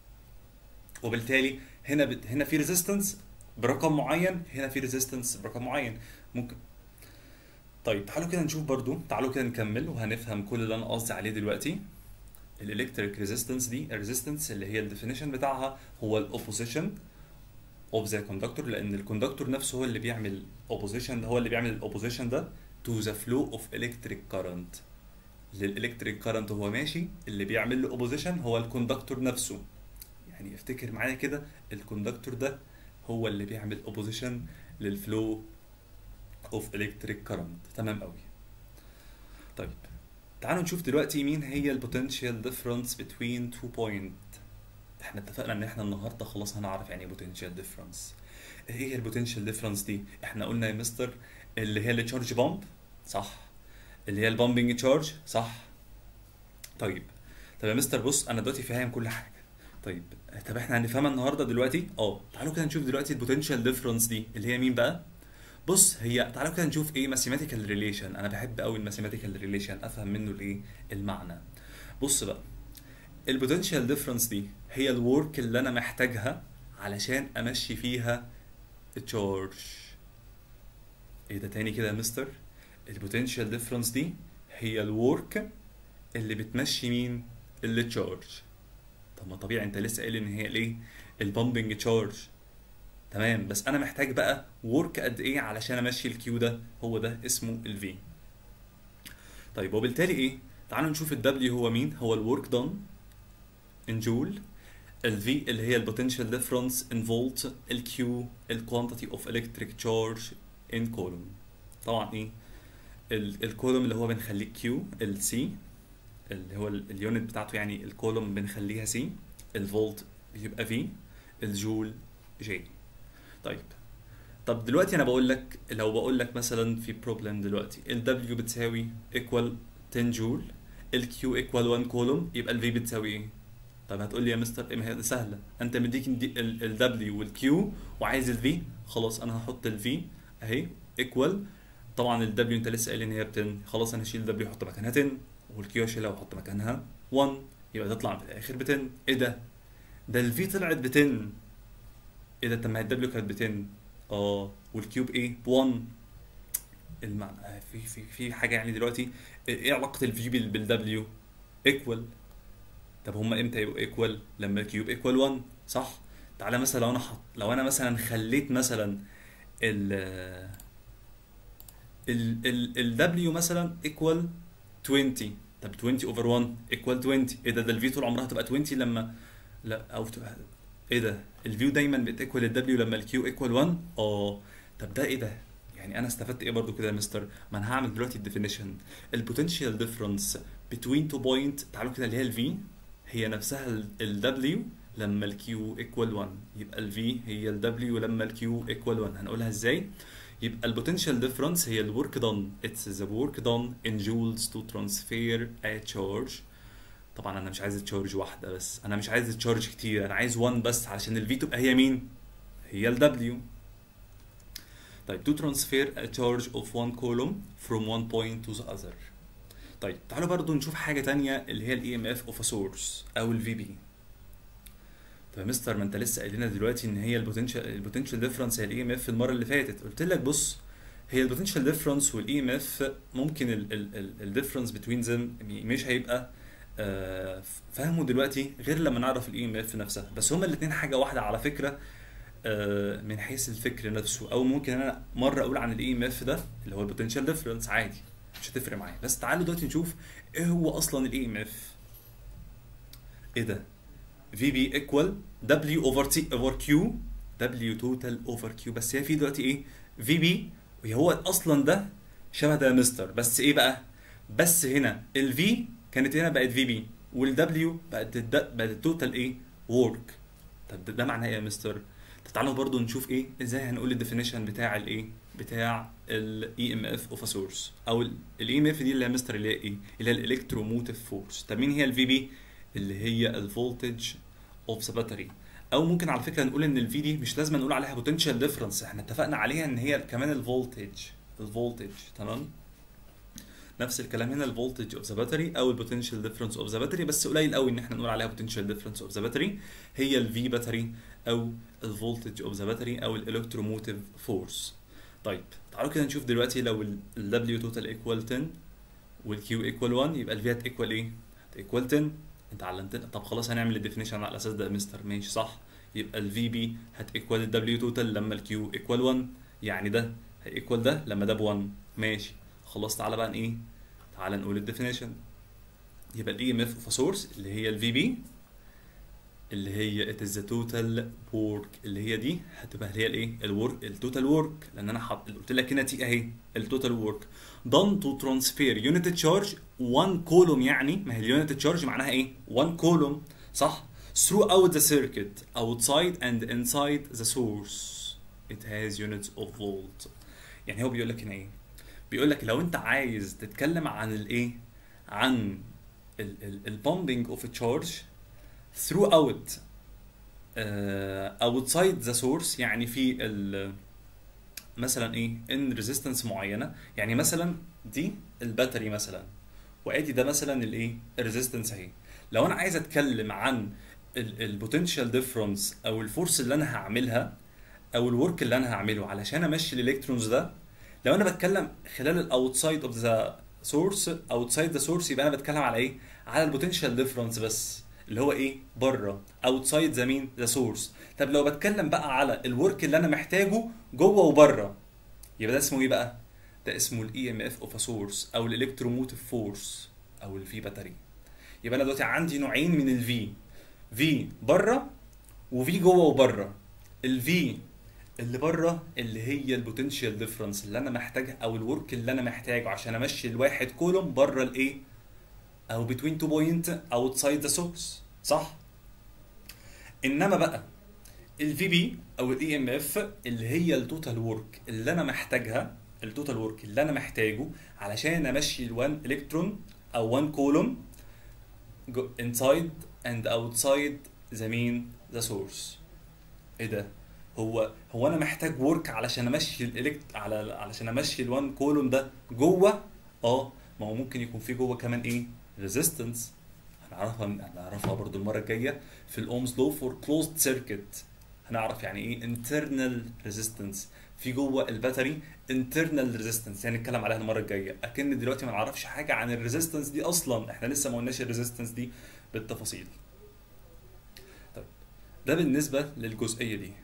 S1: وبالتالي هنا بت... هنا في ريزيستنس برقم معين هنا في ريزيستنس برقم معين ممكن طيب تعالوا كده نشوف برضو تعالوا كده نكمل وهنفهم كل اللي انا قصدي عليه دلوقتي الالكتريك ريزيستنس دي الريزيستنس اللي هي الديفينيشن بتاعها هو الاوبوزيشن اوف ذا كوندكتور لان الكوندكتور نفسه هو اللي بيعمل اوبوزيشن هو اللي بيعمل الاوبوزيشن ده تو ذا فلو اوف الكتريك كارنت للالكتريك كارنت وهو ماشي اللي بيعمل له اوبوزيشن هو الكوندكتور نفسه يعني افتكر معايا كده الكوندكتور ده هو اللي بيعمل اوبوزيشن للفلو اوف الكتريك كارنت تمام قوي طيب تعالوا نشوف دلوقتي مين هي البوتنشال ديفرنس بين تو بوينت احنا اتفقنا ان احنا النهارده خلاص هنعرف يعني ايه بوتنشال ديفرنس ايه هي البوتنشال ديفرنس دي احنا قلنا يا مستر اللي هي التشارج بامب صح اللي هي البامبنج تشارج صح طيب طب يا مستر بص انا دلوقتي فاهم كل حاجه طيب طب احنا هنفهمها النهارده دلوقتي اه تعالوا كده نشوف دلوقتي البوتنشال ديفرنس دي اللي هي مين بقى بص هي تعالوا كده نشوف ايه ماثيماتيكال ريليشن انا بحب قوي الماثيماتيكال ريليشن افهم منه الايه المعنى بص بقى البوتنشال ديفرنس دي هي الورك اللي انا محتاجها علشان امشي فيها التشارج ايه ده تاني كده يا مستر البوتنشال ديفرنس دي هي الورك اللي بتمشي مين التشارج طب ما طبيعي انت لسه قايل ان هي الايه البامبنج تشارج تمام بس انا محتاج بقى ورك قد ايه علشان امشي الكيو ده هو ده اسمه الفي طيب وبالتالي ايه تعالوا نشوف الدبليو هو مين هو الورك دون ان جول الفي اللي هي البوتنشال ديفرنس ان فولت الكيو الكوانتيتي اوف الكتريك تشارج ان كولوم طبعا ايه الكولوم اللي هو بنخليه كيو السي اللي هو اليونت بتاعته يعني الكولوم بنخليها سي الفولت بيبقى في الجول جي طيب طب دلوقتي انا بقول لك لو بقول لك مثلا في بروبلم دلوقتي ال W بتساوي ايكوال 10 جول ال Q ايكوال 1 كولوم يبقى ال V بتساوي ايه؟ طب هتقول لي يا مستر ايه ما هي سهله انت مديك ال W وال Q وعايز ال V خلاص انا هحط ال V اهي ايكوال طبعا ال W انت لسه قايل ان هي ب 10 خلاص انا هشيل ال W احط مكانها 10 وال Q اشيلها واحط مكانها 1 يبقى تطلع في الاخر ب 10 ايه ده؟ ده ال V طلعت ب 10 ايه ده طب ما هي الدبليو كانت ب 10 اه والكيوب ايه ب 1 المعنى في في في حاجه يعني دلوقتي ايه علاقه الفي بالدبليو ايكوال طب هما امتى يبقوا ايكوال لما الكيوب ايكوال 1 صح تعالى مثلا لو انا حط لو انا مثلا خليت مثلا ال ال ال الدبليو مثلا ايكوال 20 طب 20 اوفر 1 ايكوال 20 ايه ده ده الفي طول عمرها تبقى 20 لما لا او تبقى ايه ده الفيو دايما بتيكوال الدبليو لما الكيو ايكوال 1 اه طب ده ايه ده يعني انا استفدت ايه برضو كده يا مستر ما انا هعمل دلوقتي الديفينيشن البوتنشال ديفرنس بتوين تو بوينت تعالوا كده اللي هي الفي هي نفسها الدبليو لما الكيو ايكوال 1 يبقى الفي هي الدبليو لما الكيو ايكوال 1 هنقولها ازاي يبقى البوتنشال ديفرنس هي الورك دون اتس ذا ورك دون ان جولز تو ترانسفير ا تشارج طبعا انا مش عايز تشارج واحده بس انا مش عايز تشارج كتير انا عايز 1 بس علشان الفي تبقى هي مين هي ال W طيب to transfer a charge of one column from one point to the other طيب تعالوا برضو نشوف حاجه تانية اللي هي ال EMF of a source او ال VB طب يا مستر ما انت لسه قايل لنا دلوقتي ان هي البوتنشال البوتنشال ديفرنس هي الاي ام اف المره اللي فاتت قلت لك بص هي البوتنشال ديفرنس والاي ام اف ممكن الديفرنس بتوين ذم مش هيبقى آه، فهمه دلوقتي غير لما نعرف الاي ام اف نفسها بس هما الاثنين حاجه واحده على فكره آه، من حيث الفكر نفسه او ممكن انا مره اقول عن الاي ام اف ده اللي هو البوتنشال ديفرنس عادي مش هتفرق معايا بس تعالوا دلوقتي نشوف ايه هو اصلا الاي ام اف ايه ده في بي ايكوال دبليو اوفر تي اوفر كيو دبليو توتال اوفر كيو بس هي في دلوقتي ايه في بي وهو اصلا ده شبه ده مستر بس ايه بقى بس هنا الفي كانت هنا بقت في بي والدبليو بقت الد... بقت التوتال ايه ورك طب ده, ده معناه ايه يا مستر طب تعالوا برضو نشوف ايه ازاي هنقول الديفينيشن بتاع الايه بتاع الاي ام اف اوف ا سورس او الاي ام اف دي اللي هي مستر اللي هي ايه اللي هي الالكتروموتيف فورس طب مين هي الفي بي اللي هي الفولتج اوف ذا باتري او ممكن على فكره نقول ان الفي دي مش لازم نقول عليها بوتنشال ديفرنس احنا اتفقنا عليها ان هي كمان الفولتج الفولتج تمام نفس الكلام هنا الفولتج اوف ذا باتري او البوتنشال ديفرنس اوف ذا باتري بس قليل قوي ان احنا نقول عليها بوتنشال ديفرنس اوف ذا باتري هي الفي باتري او الفولتج اوف ذا باتري او الالكتروموتيف فورس طيب تعالوا كده نشوف دلوقتي لو ال W توتال ايكوال 10 والكيو ايكوال 1 يبقى الفي هت ايكوال ايه؟ ايكوال 10 انت علمتنا طب خلاص هنعمل الديفينيشن على الاساس ده يا مستر ماشي صح يبقى الفي بي هت ايكوال الدبليو توتال لما الكيو ايكوال 1 يعني ده هيكوال ده لما ده ب 1 ماشي خلاص تعالى بقى ايه تعالى نقول الديفينيشن يبقى الاي ام اف اوف سورس اللي هي الفي بي اللي هي it is the total work اللي هي دي هتبقى اللي هي الايه الورك التوتال ورك لان انا حط قلت لك هنا تي اهي التوتال ورك done to transfer unit charge one column يعني ما هي اليونت تشارج معناها ايه 1 column صح throughout the circuit outside and inside the source it has units of volt يعني هو بيقول لك هنا ايه بيقول لك لو انت عايز تتكلم عن الايه عن البومبنج اوف تشارج throughout uh, outside the source يعني في ال مثلا ايه ان ريزيستنس معينه يعني مثلا دي الباتري مثلا وادي ده مثلا الايه الريزيستنس اهي لو انا عايز اتكلم عن البوتنشال ديفرنس او الفورس اللي انا هعملها او الورك اللي انا هعمله علشان امشي الالكترونز ده لو انا بتكلم خلال الاوتسايد اوف ذا سورس اوتسايد ذا سورس يبقى انا بتكلم على ايه على البوتنشال ديفرنس بس اللي هو ايه بره اوتسايد ذا مين ذا سورس طب لو بتكلم بقى على الورك اللي انا محتاجه جوه وبره يبقى ده اسمه ايه بقى ده اسمه الاي ام اف اوف ا سورس او الالكتروموتيف فورس او الفي باتري يبقى انا دلوقتي عندي نوعين من الفي في بره وفي جوه وبره الفي اللي بره اللي هي البوتنشال ديفرنس اللي انا محتاجها او الورك اللي انا محتاجه عشان امشي الواحد كولوم بره الايه او بتوين تو بوينت اوتسايد ذا سورس صح انما بقى الفي بي او الاي ام اف اللي هي التوتال ورك اللي انا محتاجها التوتال ورك اللي انا محتاجه علشان امشي الوان الكترون او وان كولوم انسايد اند اوتسايد ذا مين ذا سورس ايه ده هو هو انا محتاج ورك علشان امشي الالكت على علشان امشي الوان كولوم ده جوه اه ما هو ممكن يكون في جوه كمان ايه ريزيستنس هنعرفها هنعرفها برضو المره الجايه في الاومز لو فور كلوزد سيركت هنعرف يعني ايه internal resistance في جوه الباتري internal resistance يعني نتكلم عليها المره الجايه اكن دلوقتي ما نعرفش حاجه عن الريزيستنس دي اصلا احنا لسه ما قلناش الريزيستنس دي بالتفاصيل طيب ده بالنسبه للجزئيه دي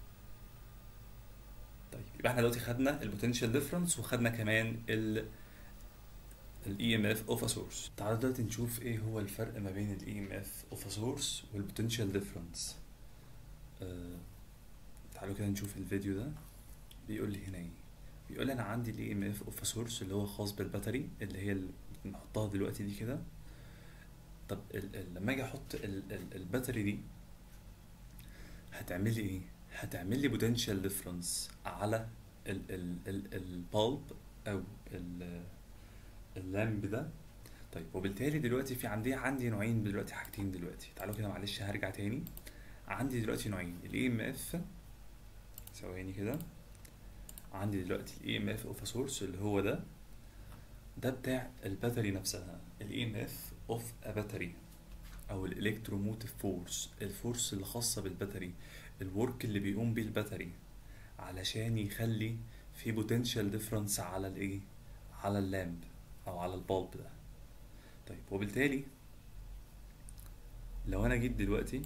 S1: طيب يبقى احنا دلوقتي خدنا البوتنشال ديفرنس وخدنا كمان ال الاي ام اف اوف ا سورس تعالوا دلوقتي نشوف ايه هو الفرق ما بين الاي ام اف اوف ا سورس والبوتنشال ديفرنس آه، تعالوا كده نشوف الفيديو ده بيقول لي هنا ايه بيقول لي انا عندي الاي ام اف اوف سورس اللي هو خاص بالباتري اللي هي اللي بنحطها دلوقتي دي كده طب ال ال لما اجي احط ال ال الباتري دي هتعمل لي ايه هتعمل لي بوتنشال ديفرنس على ال ال ال البالب او ال اللامب ده طيب وبالتالي دلوقتي في عندي عندي نوعين دلوقتي حاجتين دلوقتي تعالوا كده معلش هرجع تاني عندي دلوقتي نوعين الاي ام اف ثواني كده عندي دلوقتي الاي ام اف اوف سورس اللي هو ده ده بتاع الباتري نفسها الاي ام اف اوف ا باتري او الالكتروموتيف فورس الفورس اللي خاصه بالباتري الورك اللي بيقوم بيه الباتري علشان يخلي في بوتنشال ديفرنس على الايه على اللامب او على البالب ده طيب وبالتالي لو انا جيت دلوقتي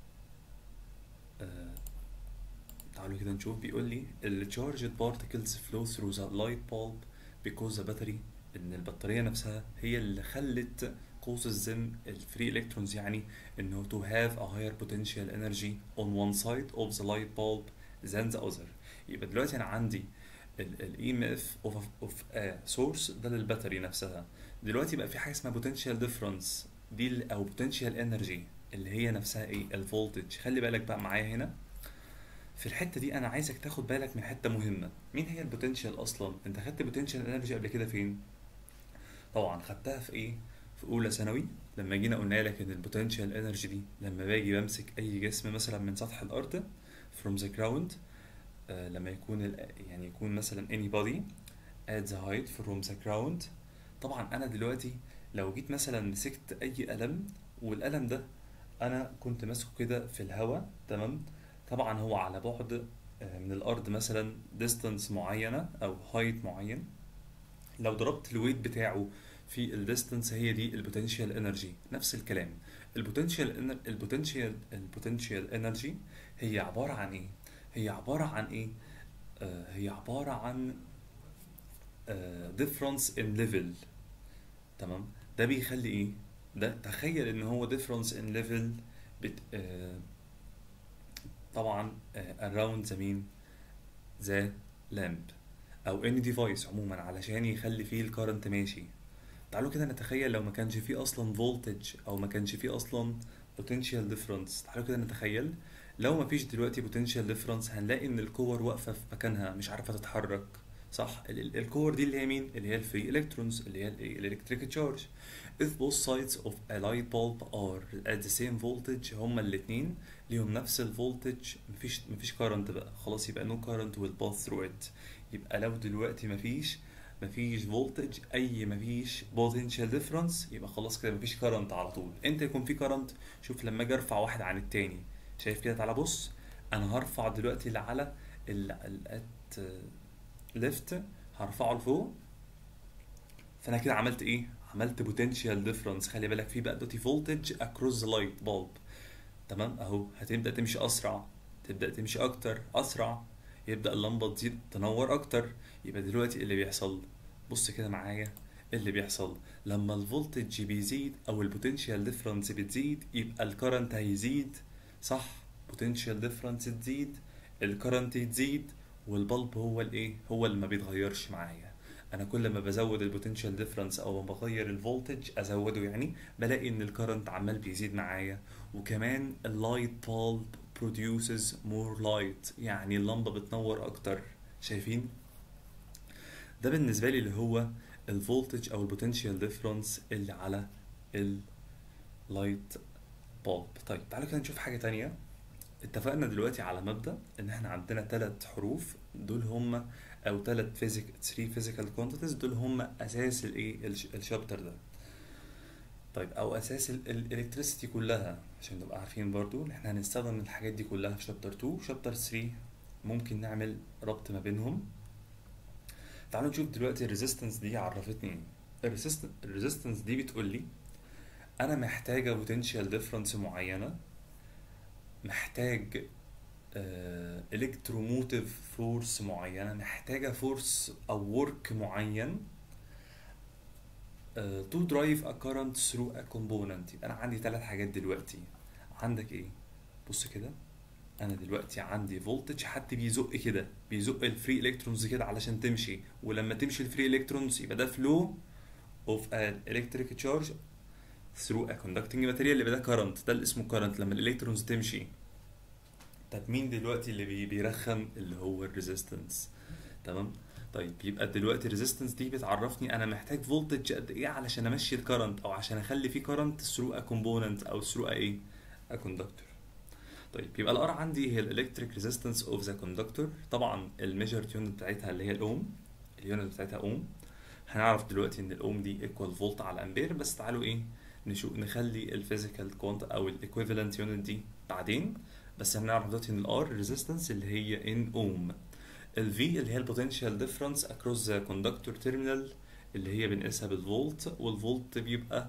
S1: آه تعالوا كده نشوف بيقول لي ال charged particles flow through the light bulb because the battery ان البطارية نفسها هي اللي خلت causes them الفري electrons يعني انه to have a higher potential energy on one side of the light bulb than the other يبقى دلوقتي انا عندي ال EMF of a, of a source ده للباتري نفسها دلوقتي بقى في حاجة اسمها potential difference دي ال- او potential energy اللي هي نفسها ايه الفولتج خلي بالك بقى معايا هنا في الحته دي انا عايزك تاخد بالك من حته مهمه مين هي البوتنشال اصلا انت خدت بوتنشال انرجي قبل كده فين طبعا خدتها في ايه في اولى ثانوي لما جينا قلنا لك ان البوتنشال انرجي دي لما باجي بمسك اي جسم مثلا من سطح الارض from the ground آه لما يكون ال- يعني يكون مثلا anybody at the height from the ground طبعا انا دلوقتي لو جيت مثلا مسكت اي قلم والقلم ده انا كنت ماسكه كده في الهواء تمام طبعا هو على بعد آه، من الارض مثلا distance معينه او height معين لو ضربت الويت بتاعه في الديستنس هي دي البوتنشال انرجي نفس الكلام البوتنشال البوتنشال البوتنشال انرجي هي عباره عن ايه هي عباره عن ايه آه هي عباره عن آه difference in level تمام ده بيخلي ايه ده تخيل ان هو difference in level بت آه طبعا آه around the mean the lamp او any device عموما علشان يخلي فيه الكرنت ماشي تعالوا كده نتخيل لو ما كانش فيه اصلا voltage او ما كانش فيه اصلا potential difference تعالوا كده نتخيل لو ما فيش دلوقتي potential difference هنلاقي ان الكور واقفه في مكانها مش عارفه تتحرك صح ال- ال- الكور دي اللي هي مين اللي هي الفري الكترونز اللي هي الالكتريك تشارج if both sides of a light bulb are at the same voltage هما الاتنين ليهم نفس الفولتج مفيش مفيش current بقى خلاص يبقى no current will pass through it يبقى لو دلوقتي مفيش مفيش فولتج اي مفيش potential difference يبقى خلاص كده مفيش current على طول امتى يكون في current شوف لما اجي ارفع واحد عن التاني شايف كده تعالى بص انا هرفع دلوقتي اللي على ال ليفت هرفعه لفوق فانا كده عملت ايه عملت potential difference خلي بالك في بقى دلوقتي voltage across the light bulb تمام اهو هتبدا تمشي اسرع تبدا تمشي اكتر اسرع يبدا اللمبه تزيد تنور اكتر يبقى دلوقتي اللي بيحصل بص كده معايا اللي بيحصل لما الفولتج بيزيد او البوتنشال ديفرنس بتزيد يبقى الكرنت هيزيد صح بوتنشال ديفرنس تزيد الكرنت تزيد والبلب هو الايه هو اللي ما بيتغيرش معايا انا كل ما بزود البوتنشال ديفرنس او ما بغير الفولتج ازوده يعني بلاقي ان الكرنت عمال بيزيد معايا وكمان اللايت بالب produces more light يعني اللمبة بتنور أكتر شايفين؟ ده بالنسبة لي اللي هو الفولتج أو البوتنشال ديفرنس اللي على اللايت بالب طيب تعالوا كده نشوف حاجة تانية اتفقنا دلوقتي على مبدأ إن إحنا عندنا تلات حروف دول هما أو تلات فيزيك 3 physical quantities دول هما أساس الإيه الش- الشابتر ده طيب او اساس الالكتريسيتي كلها عشان نبقى عارفين برضو ان احنا هنستخدم الحاجات دي كلها في شابتر 2 شابتر 3 ممكن نعمل ربط ما بينهم تعالوا نشوف دلوقتي الريزيستنس دي عرفتني ايه الريزيستنس دي بتقول لي انا محتاجه بوتنشال ديفرنس معينه محتاج الكتروموتيف فورس معينه محتاجه فورس او ورك معين تو درايف ا current through a component يبقى انا عندي ثلاث حاجات دلوقتي عندك ايه بص كده انا دلوقتي عندي فولتج حد بيزق كده بيزق الفري الكترونز كده علشان تمشي ولما تمشي الفري الكترونز يبقى ده فلو اوف ان الكتريك تشارج through a conducting material يبقى ده current ده اللي اسمه current لما الالكترونز تمشي طب مين دلوقتي اللي بي- بيرخم اللي هو الريزيستنس تمام طيب يبقى دلوقتي الريزيستنس دي بتعرفني انا محتاج فولتج قد ايه علشان امشي الكرنت او عشان اخلي فيه كرنت ثرو ا كومبوننت او ثرو ا ايه ا كوندكتور طيب يبقى الار عندي هي الالكتريك ريزيستنس اوف ذا كوندكتور طبعا الميجر يونت بتاعتها اللي هي الاوم اليونت بتاعتها اوم هنعرف دلوقتي ان الاوم دي ايكوال فولت على امبير بس تعالوا ايه نشوف نخلي الفيزيكال كوانت او الايكويفالنت يونت دي بعدين بس هنعرف دلوقتي ان الار ريزيستنس اللي هي ان اوم ال V اللي هي البوتنشال ديفرنس across the conductor terminal اللي هي بنقيسها بالفولت والفولت بيبقى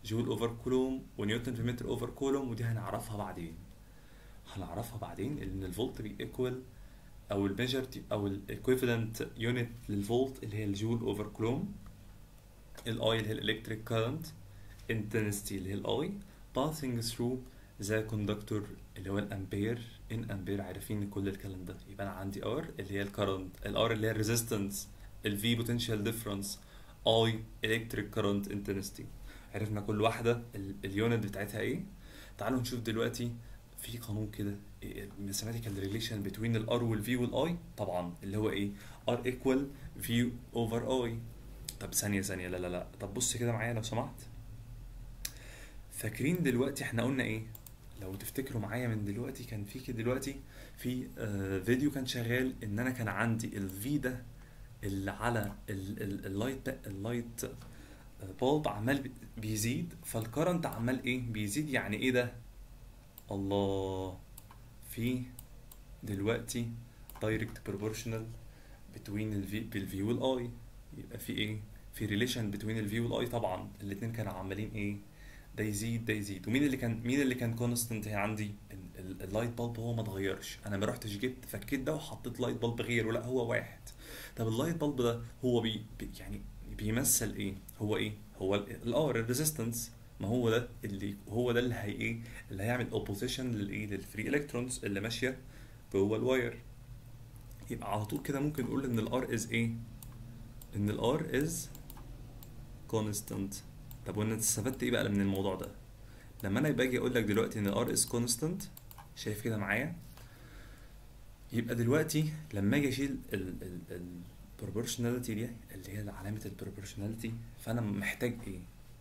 S1: جول اوفر كولوم ونيوتن في متر اوفر كولوم ودي هنعرفها بعدين هنعرفها بعدين ان الفولت بيكوال او الميجر او الايكويفالنت يونت للفولت اللي هي الجول اوفر كولوم الاي اللي هي الالكتريك كارنت intensity اللي هي الاي passing through the conductor اللي هو الامبير ان امبير عارفين كل الكلام ده يبقى انا عندي ار اللي هي الكرنت الار اللي هي الريزيستنس الفي بوتنشال ديفرنس اي الكتريك كارنت انتنستي عرفنا كل واحده اليونت بتاعتها ايه تعالوا نشوف دلوقتي في قانون كده ماثيماتيكال ريليشن بين الار والفي والاي طبعا اللي هو ايه ار ايكوال في اوفر اي طب ثانيه ثانيه لا لا لا طب بص كده معايا لو سمحت فاكرين دلوقتي احنا قلنا ايه لو تفتكروا معايا من دلوقتي كان في كده دلوقتي في آه فيديو كان شغال ان انا كان عندي الفي ده اللي على اللايت اللايت بولب عمال بيزيد فالكرنت عمال ايه بيزيد يعني ايه ده الله في دلوقتي دايركت بروبورشنال بتوين الفي بالفي والاي يبقى في ايه في ريليشن بتوين الفي والاي طبعا الاثنين كانوا عمالين ايه ده يزيد ده يزيد ومين اللي كان مين اللي كان كونستنت عندي اللايت بلب هو ما اتغيرش انا ما رحتش جبت فكيت ده وحطيت لايت بلب غيره لا هو واحد طب اللايت بلب ده هو بي بي- يعني بيمثل ايه هو ايه هو الار الريزيستنس ما هو ده اللي هو ده اللي هي ايه اللي هيعمل اوبوزيشن للايه للفري الكترونز اللي ماشيه جوه الواير يبقى على طول كده ممكن نقول ان الار از ايه ان الار از كونستانت طب وانت استفدت ايه بقى من الموضوع ده لما انا باجي اقول لك دلوقتي ان الار از كونستانت شايف كده معايا يبقى دلوقتي لما اجي اشيل البروبورشناليتي دي اللي هي علامه البروبورشناليتي فانا محتاج ايه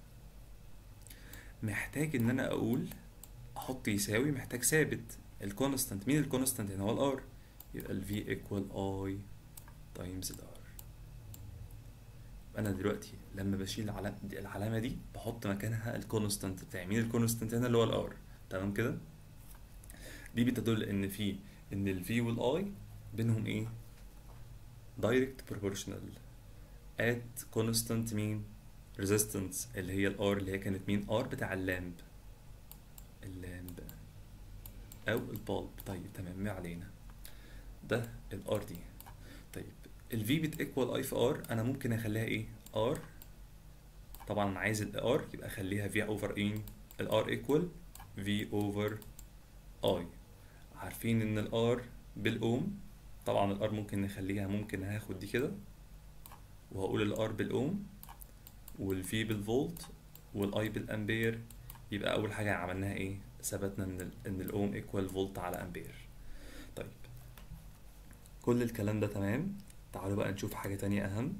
S1: محتاج ان انا اقول احط يساوي محتاج ثابت الكونستانت مين الكونستانت هنا هو الار يبقى ال V equal I times ال R انا دلوقتي لما بشيل العلامة دي, العلامة دي بحط مكانها الكونستانت بتاعي مين الكونستانت هنا اللي هو الار تمام كده دي بتدل ان في ان ال V وال I بينهم ايه direct proportional at constant مين resistance اللي هي الار اللي هي كانت مين ار بتاع اللامب اللامب او البالب طيب تمام ما علينا ده الار دي طيب الفي بتيكوال اي في ار انا ممكن اخليها ايه ار طبعا انا عايز الار يبقى اخليها في اوفر ايه الار ايكوال في اوفر اي عارفين ان الار بالاوم طبعا الار ممكن نخليها ممكن هاخد دي كده وهقول الار بالاوم والفي بالفولت والاي بالامبير يبقى اول حاجه عملناها ايه ثبتنا ان ال ان الاوم ايكوال فولت على امبير طيب كل الكلام ده تمام تعالوا بقى نشوف حاجه تانية اهم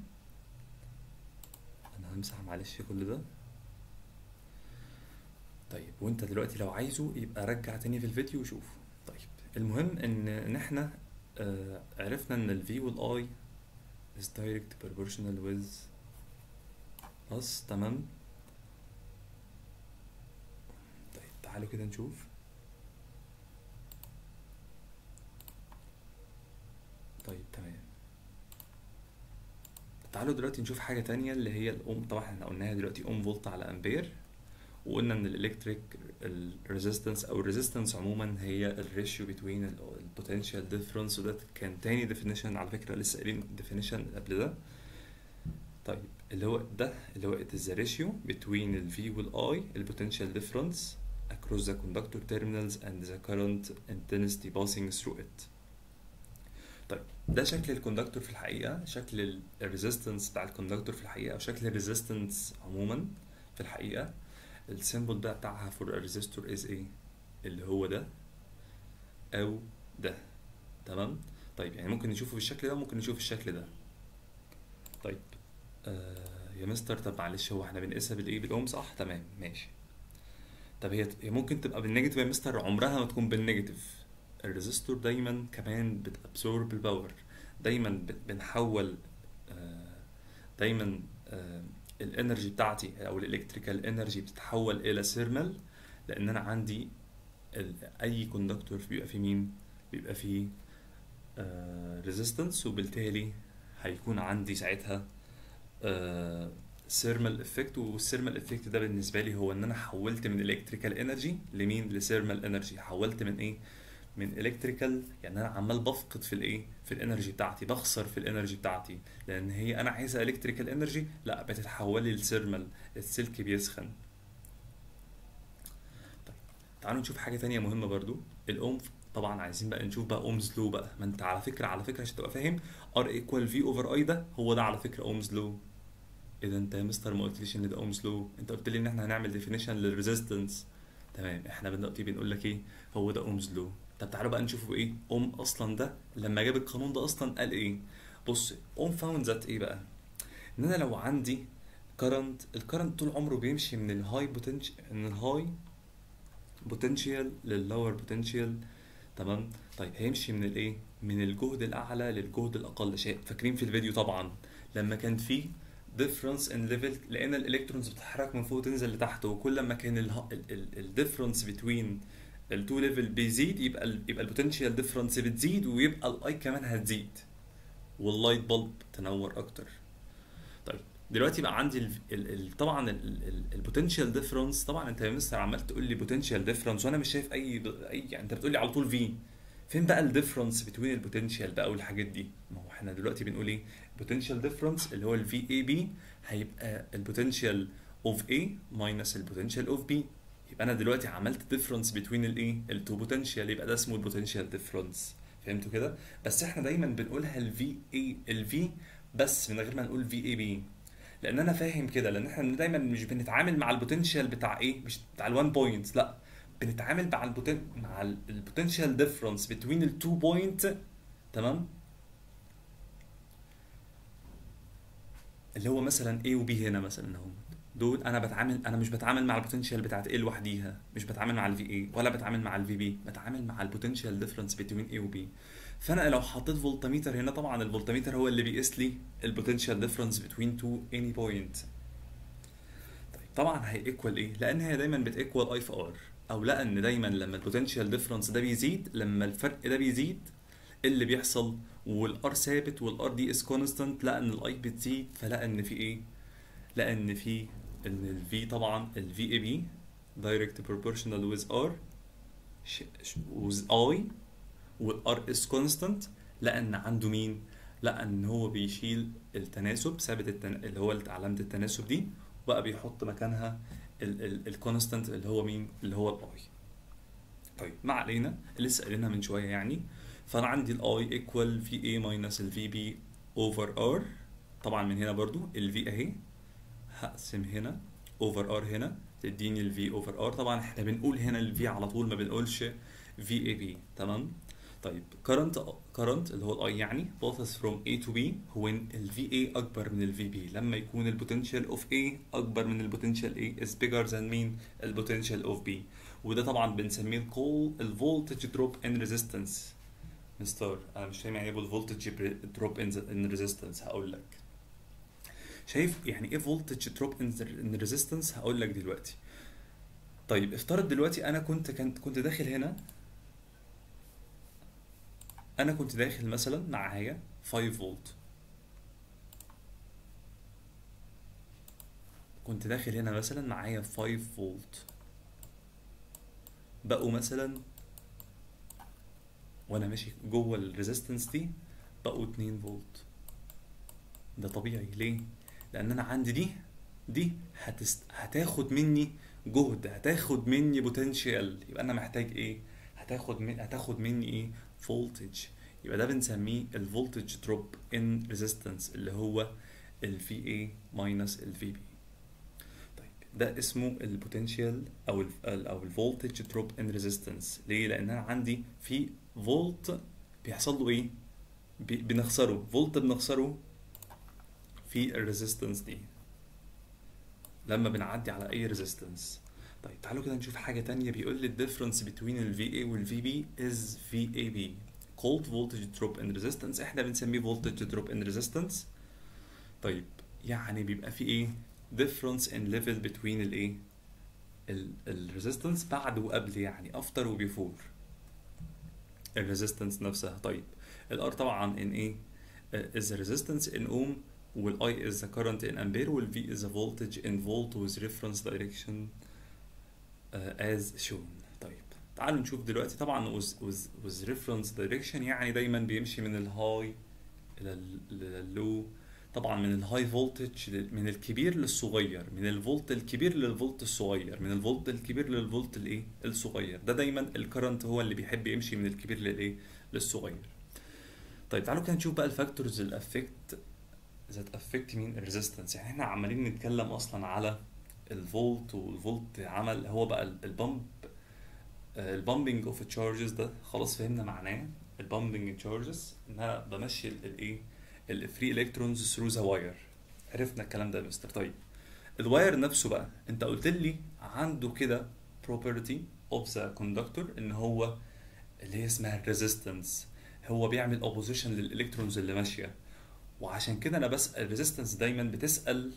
S1: انا همسح معلش كل ده طيب وانت دلوقتي لو عايزه يبقى رجع تاني في الفيديو وشوف طيب المهم ان ان احنا آه عرفنا ان ال V وال I is direct proportional with us تمام طيب تعالوا كده نشوف طيب تمام تعالوا دلوقتي نشوف حاجة تانية اللي هي الأم طبعا احنا قلناها دلوقتي أم فولت على أمبير وقلنا إن الإلكتريك الريزيستنس أو الريزيستنس عموما هي الريشيو بين البوتنشال ديفرنس وده كان تاني ديفينيشن على فكرة لسه قايلين ديفينيشن قبل ده طيب اللي هو ده اللي هو it is the ratio between ال V وال I ال potential difference across the conductor terminals and the current intensity passing through it طيب ده شكل الكوندكتور في الحقيقة شكل الريزيستنس بتاع الكوندكتور في الحقيقة أو شكل الريزيستنس عموما في الحقيقة السيمبل بقى بتاعها for a resistor is ايه اللي هو ده أو ده تمام طيب يعني ممكن نشوفه بالشكل ده ممكن نشوف الشكل ده طيب آه يا مستر طب معلش هو احنا بنقيسها بالايه بالاوم صح تمام ماشي طب هي هي ممكن تبقى بالنيجاتيف يا مستر عمرها ما تكون بالنيجاتيف الريزستور دايما كمان بتابسورب الباور دايما بت- بنحول آه، دايما آه، الانرجي بتاعتي او الالكتريكال انرجي بتتحول الى ثيرمال لان انا عندي ال- اي كوندكتور بيبقى فيه مين بيبقى فيه ريزيستنس وبالتالي هيكون عندي ساعتها ثيرمال افكت والثيرمال افكت ده بالنسبه لي هو ان انا حولت من الكتريكال انرجي لمين لثيرمال انرجي حولت من ايه من الكتريكال يعني انا عمال بفقد في الايه في الانرجي بتاعتي بخسر في الانرجي بتاعتي لان هي انا عايزه الكتريكال انرجي لا بتتحول لي لثيرمال السلك بيسخن طيب تعالوا نشوف حاجه تانية مهمه برضو الاوم طبعا عايزين بقى نشوف بقى اومز لو بقى ما انت على فكره على فكره عشان تبقى فاهم ار ايكوال في اوفر اي ده هو ده على فكره اومز لو ايه ده انت يا مستر ما قلتليش ان ده اومز لو انت قلت لي ان احنا هنعمل ديفينيشن للريزيستنس تمام احنا دلوقتي بنقول لك ايه هو ده اومز لو طب تعالوا بقى نشوفه ايه اوم اصلا ده لما جاب القانون ده اصلا قال ايه بص اوم فاوند ذات ايه بقى ان انا لو عندي كرنت الكرنت طول عمره بيمشي من الهاي بوتنشال من الهاي بوتنشال لللور بوتنشال تمام طيب هيمشي من الايه من الجهد الاعلى للجهد الاقل شيء فاكرين في الفيديو طبعا لما كان في difference in level لقينا الالكترونز بتتحرك من فوق تنزل لتحت وكل ما كان الديفرنس بين التو ليفل بيزيد يبقى ال يبقى البوتنشال ديفرنس بتزيد ويبقى الاي كمان هتزيد واللايت بلب تنور اكتر طيب دلوقتي بقى عندي ال ال ال طبعا البوتنشال ديفرنس طبعا انت يا مستر عمال تقول لي بوتنشال ديفرنس وانا مش شايف اي اي يعني انت بتقول لي على طول في فين بقى الديفرنس بين البوتنشال بقى والحاجات دي ما هو احنا دلوقتي بنقول ايه البوتنشال ديفرنس اللي هو الفي اي بي هيبقى البوتنشال اوف اي ماينس البوتنشال اوف بي يبقى انا دلوقتي عملت ديفرنس بين الايه التو بوتنشال يبقى ده اسمه البوتنشال ديفرنس فهمتوا كده بس احنا دايما بنقولها الفي اي الفي بس من غير ما نقول في اي بي لان انا فاهم كده لان احنا دايما مش بنتعامل مع البوتنشال بتاع ايه مش بتاع ال1 بوينت لا بنتعامل مع البوتن مع البوتنشال ديفرنس بين التو بوينت تمام اللي هو مثلا A و B هنا مثلا اهو دول انا بتعامل انا مش بتعامل مع البوتنشال بتاعت A لوحديها مش بتعامل مع الفي اي ولا بتعامل مع الفي بي بتعامل مع البوتنشال ديفرنس بين A و B فانا لو حطيت فولتميتر هنا طبعا الفولتميتر هو اللي بيقيس لي البوتنشال ديفرنس بين تو اني بوينت طيب طبعا هي ايكوال ايه لان هي دايما بتيكوال اي في ار او لان دايما لما البوتنشال ديفرنس ده بيزيد لما الفرق ده بيزيد اللي بيحصل والار ثابت والار دي از كونستانت لا ان الاي بتزيد فلا ان في ايه لا ان في ان الفي طبعا الفي اي بي دايركت بروبورشنال ويز ار ويز اي والار از كونستانت لان عنده مين لا ان هو بيشيل التناسب ثابت التن... اللي هو علامه التناسب دي وبقى بيحط مكانها الكونستانت اللي هو مين اللي هو الاي طيب ما علينا لسه قايلينها من شويه يعني فانا عندي الاي ايكوال في اي ماينس الفي بي اوفر ار طبعا من هنا برضو الفي اهي هقسم هنا اوفر ار هنا تديني الفي اوفر ار طبعا احنا بنقول هنا الفي على طول ما بنقولش في اي بي تمام طيب current current اللي هو الاي يعني passes from A to B هو ال VA اكبر من ال VB لما يكون ال potential of A اكبر من ال potential A is bigger than مين ال potential of B وده طبعا بنسميه الكول ال voltage drop in resistance مستر انا مش فاهم يعني ايه voltage drop in, in resistance هقول لك شايف يعني ايه voltage drop in, in resistance هقول لك دلوقتي طيب افترض دلوقتي انا كنت كنت كنت داخل هنا انا كنت داخل مثلا معايا 5 فولت كنت داخل هنا مثلا معايا 5 فولت بقوا مثلا وانا ماشي جوه الريزيستنس دي بقوا 2 فولت ده طبيعي ليه لان انا عندي دي دي هتست... هتاخد مني جهد هتاخد مني بوتنشال يبقى انا محتاج ايه هتاخد من... هتاخد مني ايه فولتج يبقى ده بنسميه الفولتج دروب ان ريزيستنس اللي هو ال VA ماينس ال VB طيب ده اسمه البوتنشال او ال او الفولتج دروب ان ريزيستنس ليه لان انا عندي في فولت بيحصل له ايه بنخسره فولت بنخسره في الريزيستنس دي لما بنعدي على اي ريزيستنس طيب تعالوا كده نشوف حاجه تانية بيقول لي الديفرنس بين ال VA وال VB is VAB called voltage drop in resistance احنا بنسميه voltage drop in resistance طيب يعني بيبقى في ايه difference in level between الايه الريزيستنس بعد وقبل يعني after و before الريزيستنس نفسها طيب الار طبعا in ايه is resistance in ohm وال I is the current in ampere وال V is the voltage in volt with reference direction uh, as shown طيب تعالوا نشوف دلوقتي طبعا with, with, with reference direction يعني دايما بيمشي من الهاي الى اللو طبعا من الهاي فولتج من الكبير للصغير من الفولت الكبير للفولت الصغير من الفولت الكبير للفولت الايه الصغير ده دايما الكرنت هو اللي بيحب يمشي من الكبير للايه للصغير طيب تعالوا كده نشوف بقى الفاكتورز اللي افكت ذات افكت مين الريزيستنس يعني احنا عمالين نتكلم اصلا على الفولت والفولت عمل هو بقى البامب البامبنج اوف تشارجز ده خلاص فهمنا معناه البامبنج تشارجز ان انا بمشي الايه الفري الكترونز ثرو ذا واير عرفنا الكلام ده يا مستر طيب الواير نفسه بقى انت قلت لي عنده كده property of the conductor ان هو اللي هي اسمها الريزيستنس هو بيعمل opposition للالكترونز اللي ماشيه وعشان كده انا بسال الريزيستنس دايما بتسال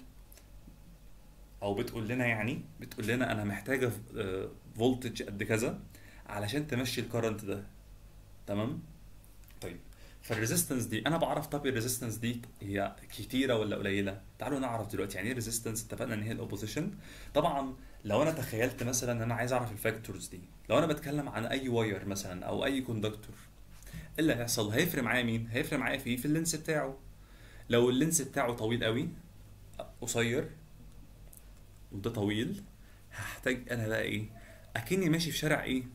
S1: او بتقول لنا يعني بتقول لنا انا محتاجه فولتج قد كذا علشان تمشي الكرنت ده تمام طيب فالريزيستنس دي انا بعرف طب الريزيستنس دي هي كتيره ولا قليله تعالوا نعرف دلوقتي يعني ايه ريزيستنس اتفقنا ان هي الاوبوزيشن طبعا لو انا تخيلت مثلا ان انا عايز اعرف الفاكتورز دي لو انا بتكلم عن اي واير مثلا او اي كوندكتور ايه اللي هيحصل هيفرق معايا مين هيفرق معايا فيه في اللينس بتاعه لو اللينس بتاعه طويل قوي قصير وده طويل هحتاج انا بقى ايه اكني ماشي في شارع ايه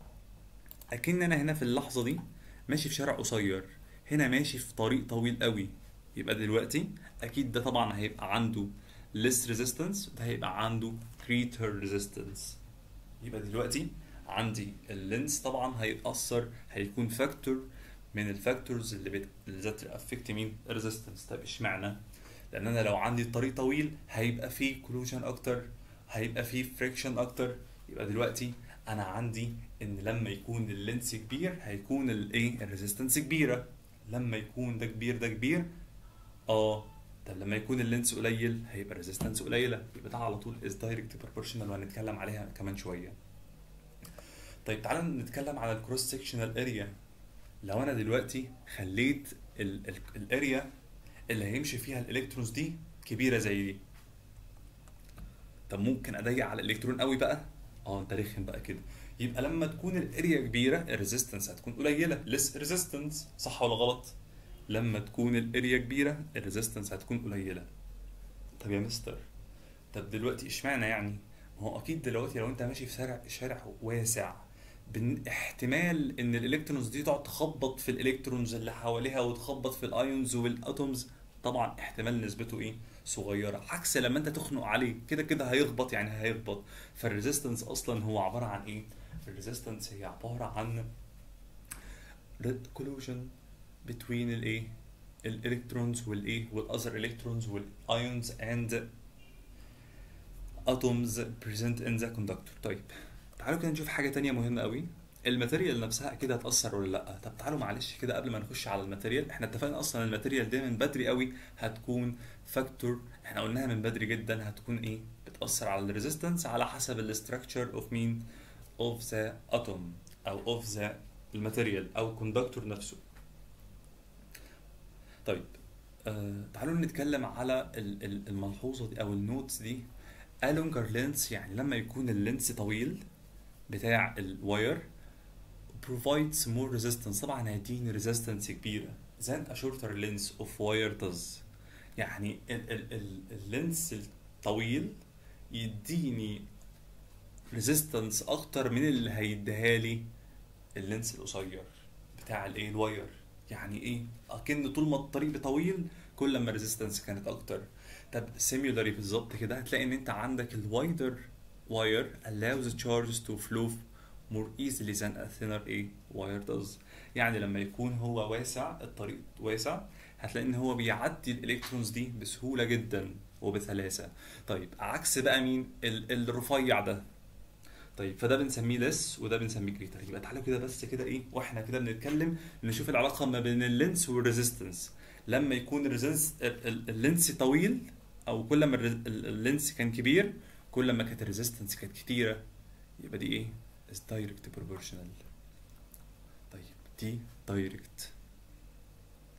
S1: اكن انا هنا في اللحظه دي ماشي في شارع قصير هنا ماشي في طريق طويل قوي يبقى دلوقتي اكيد ده طبعا هيبقى عنده less resistance ده هيبقى عنده greater resistance يبقى دلوقتي عندي اللينس طبعا هيتاثر هيكون فاكتور من الفاكتورز اللي بت... اللي ذات افكت مين الريزيستنس طيب اشمعنى لان انا لو عندي الطريق طويل هيبقى فيه كولوجن اكتر هيبقى فيه فريكشن اكتر يبقى دلوقتي انا عندي ان لما يكون اللينس كبير هيكون الايه الريزيستنس كبيره لما يكون ده كبير ده كبير اه طب لما يكون اللينس قليل هيبقى الريزيستنس قليله يبقى ده على طول از دايركت بروبورشنال وهنتكلم عليها كمان شويه طيب تعالى نتكلم على الكروس سكشنال اريا لو انا دلوقتي خليت الاريا اللي هيمشي فيها الالكترونز دي كبيره زي دي طب ممكن اضيق على الالكترون قوي بقى اه انت رخم بقى كده يبقى لما تكون الاريا كبيره الريزيستنس هتكون قليله ليس ريزيستنس صح ولا غلط لما تكون الاريا كبيره الريزيستنس هتكون قليله طب يا مستر طب دلوقتي اشمعنى يعني ما هو اكيد دلوقتي لو انت ماشي في شارع شارع واسع بن احتمال ان الالكترونز دي تقعد تخبط في الالكترونز اللي حواليها وتخبط في الايونز والاتومز طبعا احتمال نسبته ايه صغيره عكس لما انت تخنق عليه كده كده هيخبط يعني هيخبط فالريزيستنس اصلا هو عباره عن ايه الريزيستنس هي عباره عن collision between الايه الالكترونز والايه والاذر الكترونز والايونز اند atoms present in the conductor طيب تعالوا كده نشوف حاجه تانية مهمه قوي الماتيريال نفسها اكيد هتاثر ولا لا طب تعالوا معلش كده قبل ما نخش على الماتيريال احنا اتفقنا اصلا الماتيريال دي من بدري قوي هتكون فاكتور احنا قلناها من بدري جدا هتكون ايه بتاثر على الريزيستنس على حسب الاستراكشر اوف مين اوف ذا اتوم او اوف ذا الماتيريال او كوندكتور نفسه طيب آه تعالوا نتكلم على الملحوظه دي او النوتس دي الونجر لينس يعني لما يكون اللينس طويل بتاع الواير provides more resistance طبعا هيديني resistance كبيرة than a shorter length of wire does يعني ال ال ال اللينس الطويل يديني resistance اكتر من اللي هيديها لي اللينس القصير بتاع الايه الواير يعني ايه اكن طول ما الطريق طويل كل ما الريزيستنس كانت اكتر طب سيميولاري بالظبط كده هتلاقي ان انت عندك الوايدر واير allows the charges to flow more easily than a thinner a wire does يعني لما يكون هو واسع الطريق واسع هتلاقي ان هو بيعدي الالكترونز دي بسهوله جدا وبسلاسه طيب عكس بقى مين ال- الرفيع ده طيب فده بنسميه لس وده بنسميه جريتر يبقى تعالوا كده بس كده ايه واحنا كده بنتكلم نشوف العلاقه ما بين اللينس والريزيستنس لما يكون الريزينس اللينس طويل او كل ما الرز- ال- اللينس كان كبير كل ما كانت الريزيستنس كانت كتيره يبقى دي ايه is direct proportional طيب دي direct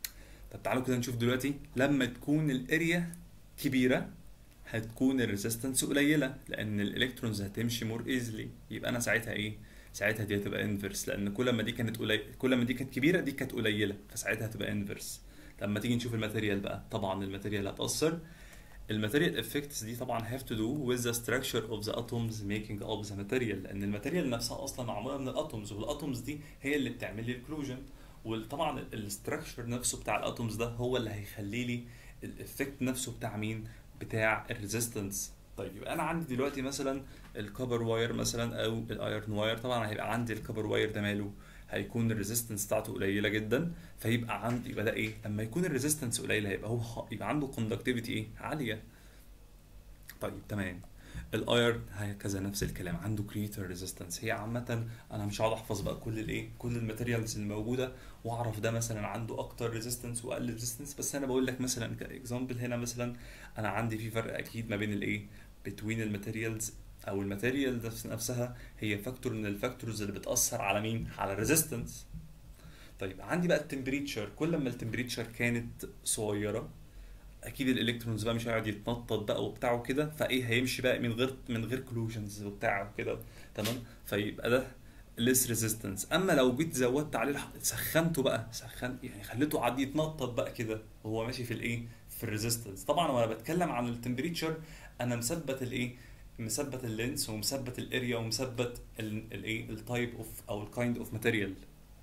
S1: طب تعالوا كده نشوف دلوقتي لما تكون الاريا كبيره هتكون الريزيستنس قليله لان الالكترونز هتمشي مور ايزلي يبقى انا ساعتها ايه ساعتها دي هتبقى انفرس لان كل ما دي كانت قليله كل ما دي كانت كبيره دي كانت قليله فساعتها هتبقى انفرس لما تيجي نشوف الماتيريال بقى طبعا الماتيريال هتاثر الماتيريال افكتس دي طبعا have to do with the structure of the atoms making up the material لان الماتيريال نفسها اصلا معموله من الاتومز والاتومز دي هي اللي بتعمل لي الكلوجن وطبعا الاستراكشر نفسه بتاع الاتومز ده هو اللي هيخلي لي الافكت نفسه بتاع مين بتاع الريزيستنس طيب يبقى انا عندي دلوقتي مثلا الكبر واير مثلا او الايرن واير طبعا هيبقى عندي الكبر واير ده ماله هيكون الريزيستنس بتاعته قليله جدا فيبقى عندي يبقى ده ايه لما يكون الريزيستنس قليله هيبقى هو يبقى عنده كوندكتيفيتي ايه عاليه طيب تمام الايرن هكذا نفس الكلام عنده كريتر ريزيستنس هي عامه انا مش هقعد احفظ بقى كل الايه كل الماتيريالز الموجوده واعرف ده مثلا عنده اكتر ريزيستنس واقل ريزيستنس بس انا بقول لك مثلا كاكزامبل هنا مثلا انا عندي في فرق اكيد ما بين الايه بتوين الماتيريالز او الماتيريال نفسها هي فاكتور من الفاكتورز اللي بتاثر على مين على الريزيستنس طيب عندي بقى التمبريتشر كل ما التمبريتشر كانت صغيره اكيد الالكترونز بقى مش هيقعد يتنطط بقى وبتاع وكده فايه هيمشي بقى من غير من غير كلوجنز وبتاع وكده تمام فيبقى ده less resistance اما لو جيت زودت عليه الح- سخنته بقى سخن يعني خليته قعد يتنطط بقى كده وهو ماشي في الايه في الريزيستنس طبعا وانا بتكلم عن التمبريتشر انا مثبت الايه مثبت اللينس ومثبت الاريا ومثبت الايه التايب اوف او الكايند اوف ماتيريال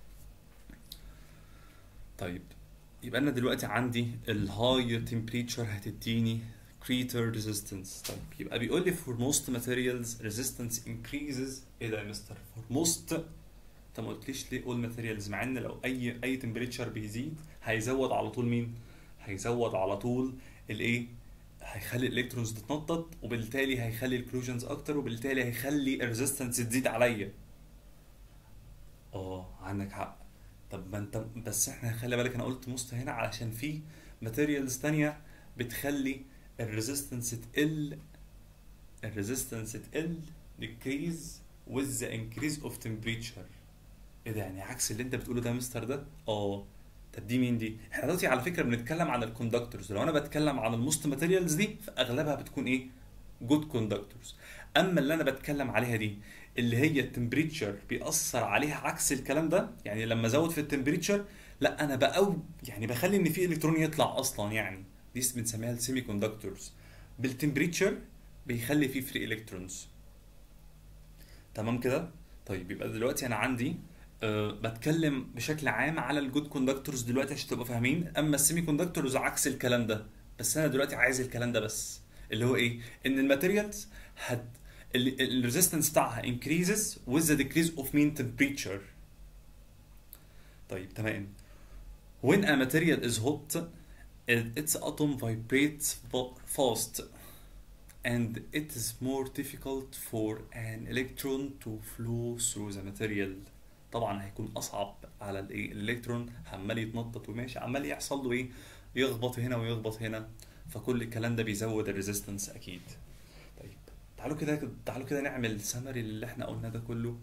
S1: طيب يبقى انا دلوقتي عندي الهاي تمبريتشر هتديني greater resistance طيب يبقى بيقول لي for most materials resistance increases ايه ده يا مستر for most انت ما قلتليش ليه all materials مع ان لو اي اي تمبريتشر بيزيد هيزود على طول مين هيزود على طول الايه هيخلي الالكترونز تتنطط وبالتالي هيخلي الكلوجنز اكتر وبالتالي هيخلي الريزيستنس تزيد عليا اه عندك حق طب ما انت بس احنا خلي بالك انا قلت موست هنا علشان في ماتيريالز تانية بتخلي الريزيستنس تقل الريزيستنس تقل decrease with the increase of temperature ايه ده يعني عكس اللي انت بتقوله ده يا مستر ده اه طب دي مين دي احنا دلوقتي على فكره بنتكلم عن الكوندكتورز لو انا بتكلم عن الموست ماتيريالز دي فاغلبها بتكون ايه جود كوندكتورز اما اللي انا بتكلم عليها دي اللي هي التمبريتشر بيأثر عليها عكس الكلام ده يعني لما ازود في التمبريتشر لا انا بقو يعني بخلي ان في الكترون يطلع اصلا يعني دي بنسميها السيمي كوندكتورز بالتمبريتشر بيخلي فيه فري الكترونز تمام كده طيب يبقى دلوقتي انا عندي أه بتكلم بشكل عام على الجود كوندكتورز دلوقتي عشان تبقوا فاهمين اما السيمي كوندكتورز عكس الكلام ده بس انا دلوقتي عايز الكلام ده بس اللي هو ايه ان الماتيريالز هت الريزيستنس بتاعها increases with the decrease of mean temperature طيب تمام when a material is hot its atom vibrates fast and it is more difficult for an electron to flow through the material طبعا هيكون اصعب على الايه الالكترون عمال يتنطط وماشي عمال يحصل له ايه يخبط هنا ويخبط هنا فكل الكلام ده بيزود الريزيستنس اكيد طيب تعالوا كده تعالوا كده نعمل سمري اللي احنا قلنا ده كله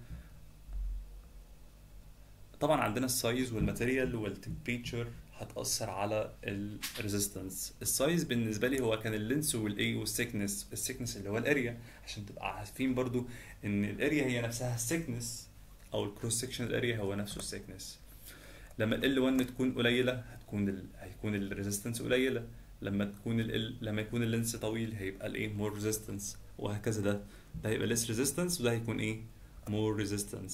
S1: طبعا عندنا السايز والماتيريال والتمبريتشر هتأثر على الريزيستنس السايز بالنسبة لي هو كان اللينس والايه والسيكنس السيكنس اللي هو الاريا عشان تبقى عارفين برضو ان الاريا هي نفسها السيكنس او الكروس سكشن الاريا هو نفسه السيكنس لما ال 1 تكون قليلة هتكون ال... هيكون الريزيستنس قليلة لما تكون ال... لما يكون اللينس طويل هيبقى الايه مور ريزيستنس وهكذا ده ده هيبقى less resistance وده هيكون ايه more resistance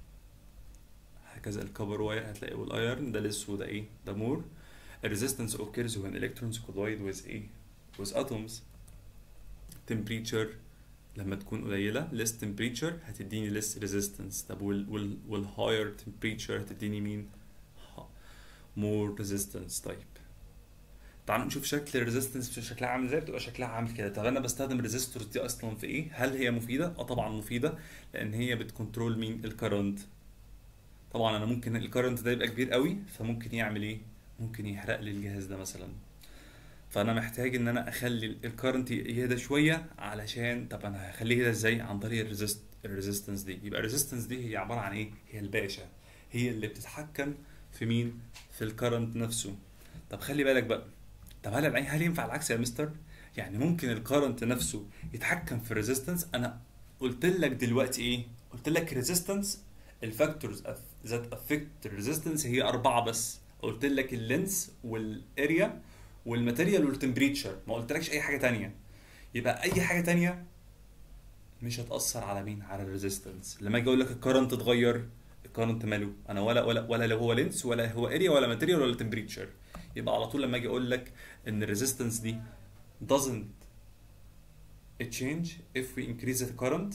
S1: هكذا الكبر واير هتلاقي والايرن ده less وده ايه ده more resistance occurs when electrons collide with ايه with atoms temperature لما تكون قليلة less temperature هتديني less resistance طب وال وال وال higher temperature هتديني مين more resistance طيب تعالوا نشوف شكل الريزيستنس شكلها عامل ازاي بتبقى شكلها عامل كده طب انا بستخدم الريزيستورز دي اصلا في ايه هل هي مفيده اه طبعا مفيده لان هي بتكنترول مين الكرنت طبعا انا ممكن الكرنت ده يبقى كبير قوي فممكن يعمل ايه ممكن يحرق لي الجهاز ده مثلا فانا محتاج ان انا اخلي الكرنت يهدى شويه علشان طب انا هخليه يهدى ازاي عن طريق الريزيست الريزيستنس دي يبقى الريزيستنس دي هي عباره عن ايه هي الباشا هي اللي بتتحكم في مين في الكرنت نفسه طب خلي بالك بقى طب هل هل ينفع العكس يا مستر يعني ممكن الكرنت نفسه يتحكم في الريزيستنس انا قلت لك دلوقتي ايه قلت لك ريزيستنس الفاكتورز ذات افكت الريزيستنس هي اربعه بس قلت لك اللينس والاريا والماتيريال والتمبريتشر ما قلتلكش اي حاجه تانية يبقى اي حاجه تانية مش هتاثر على مين على الريزيستنس لما اجي اقول لك الكرنت اتغير الكرنت ماله انا ولا ولا ولا لو هو لينس ولا هو اريا ولا ماتيريال ولا تمبريتشر يبقى على طول لما اجي اقول لك ان الريزيستنس دي doesn't change if we increase the current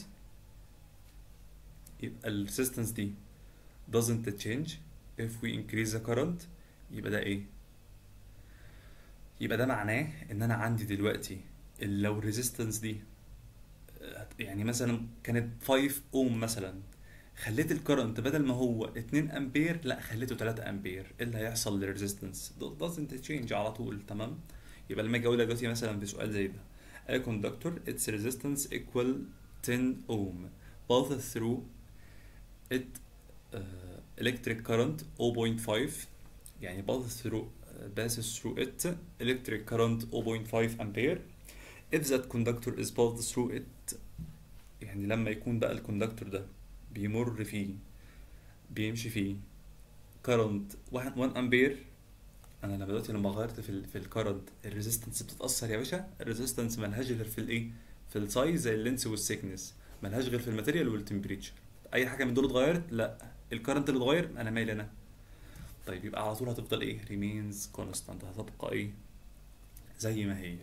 S1: يبقى الريزيستنس دي doesn't change if we increase the current يبقى ده ايه يبقى ده معناه ان انا عندي دلوقتي لو الريزيستنس دي يعني مثلا كانت 5 اوم مثلا خليت الكرنت بدل ما هو 2 امبير لا خليته 3 امبير ايه اللي هيحصل للريزيستنس doesn't change على طول تمام يبقى لما اجي اقول لك دلوقتي مثلا في سؤال زي ده a conductor its resistance equal 10 ohm passes through it uh, electric current 0.5 يعني passes through uh, passes through it electric current 0.5 ampere if that conductor is passed through it يعني لما يكون بقى الكوندكتور ده بيمر فيه بيمشي فيه current 1 امبير انا لما دلوقتي لما غيرت في ال في الكرنت الريزيستنس بتتاثر يا باشا الريزيستنس ملهاش غير في الايه في السايز زي اللينس والسيكنس ملهاش غير في الماتيريال والتمبريتشر اي حاجه من دول اتغيرت لا الكرنت اللي اتغير انا مالي انا طيب يبقى على طول هتفضل ايه ريمينز كونستانت هتبقى ايه زي ما هي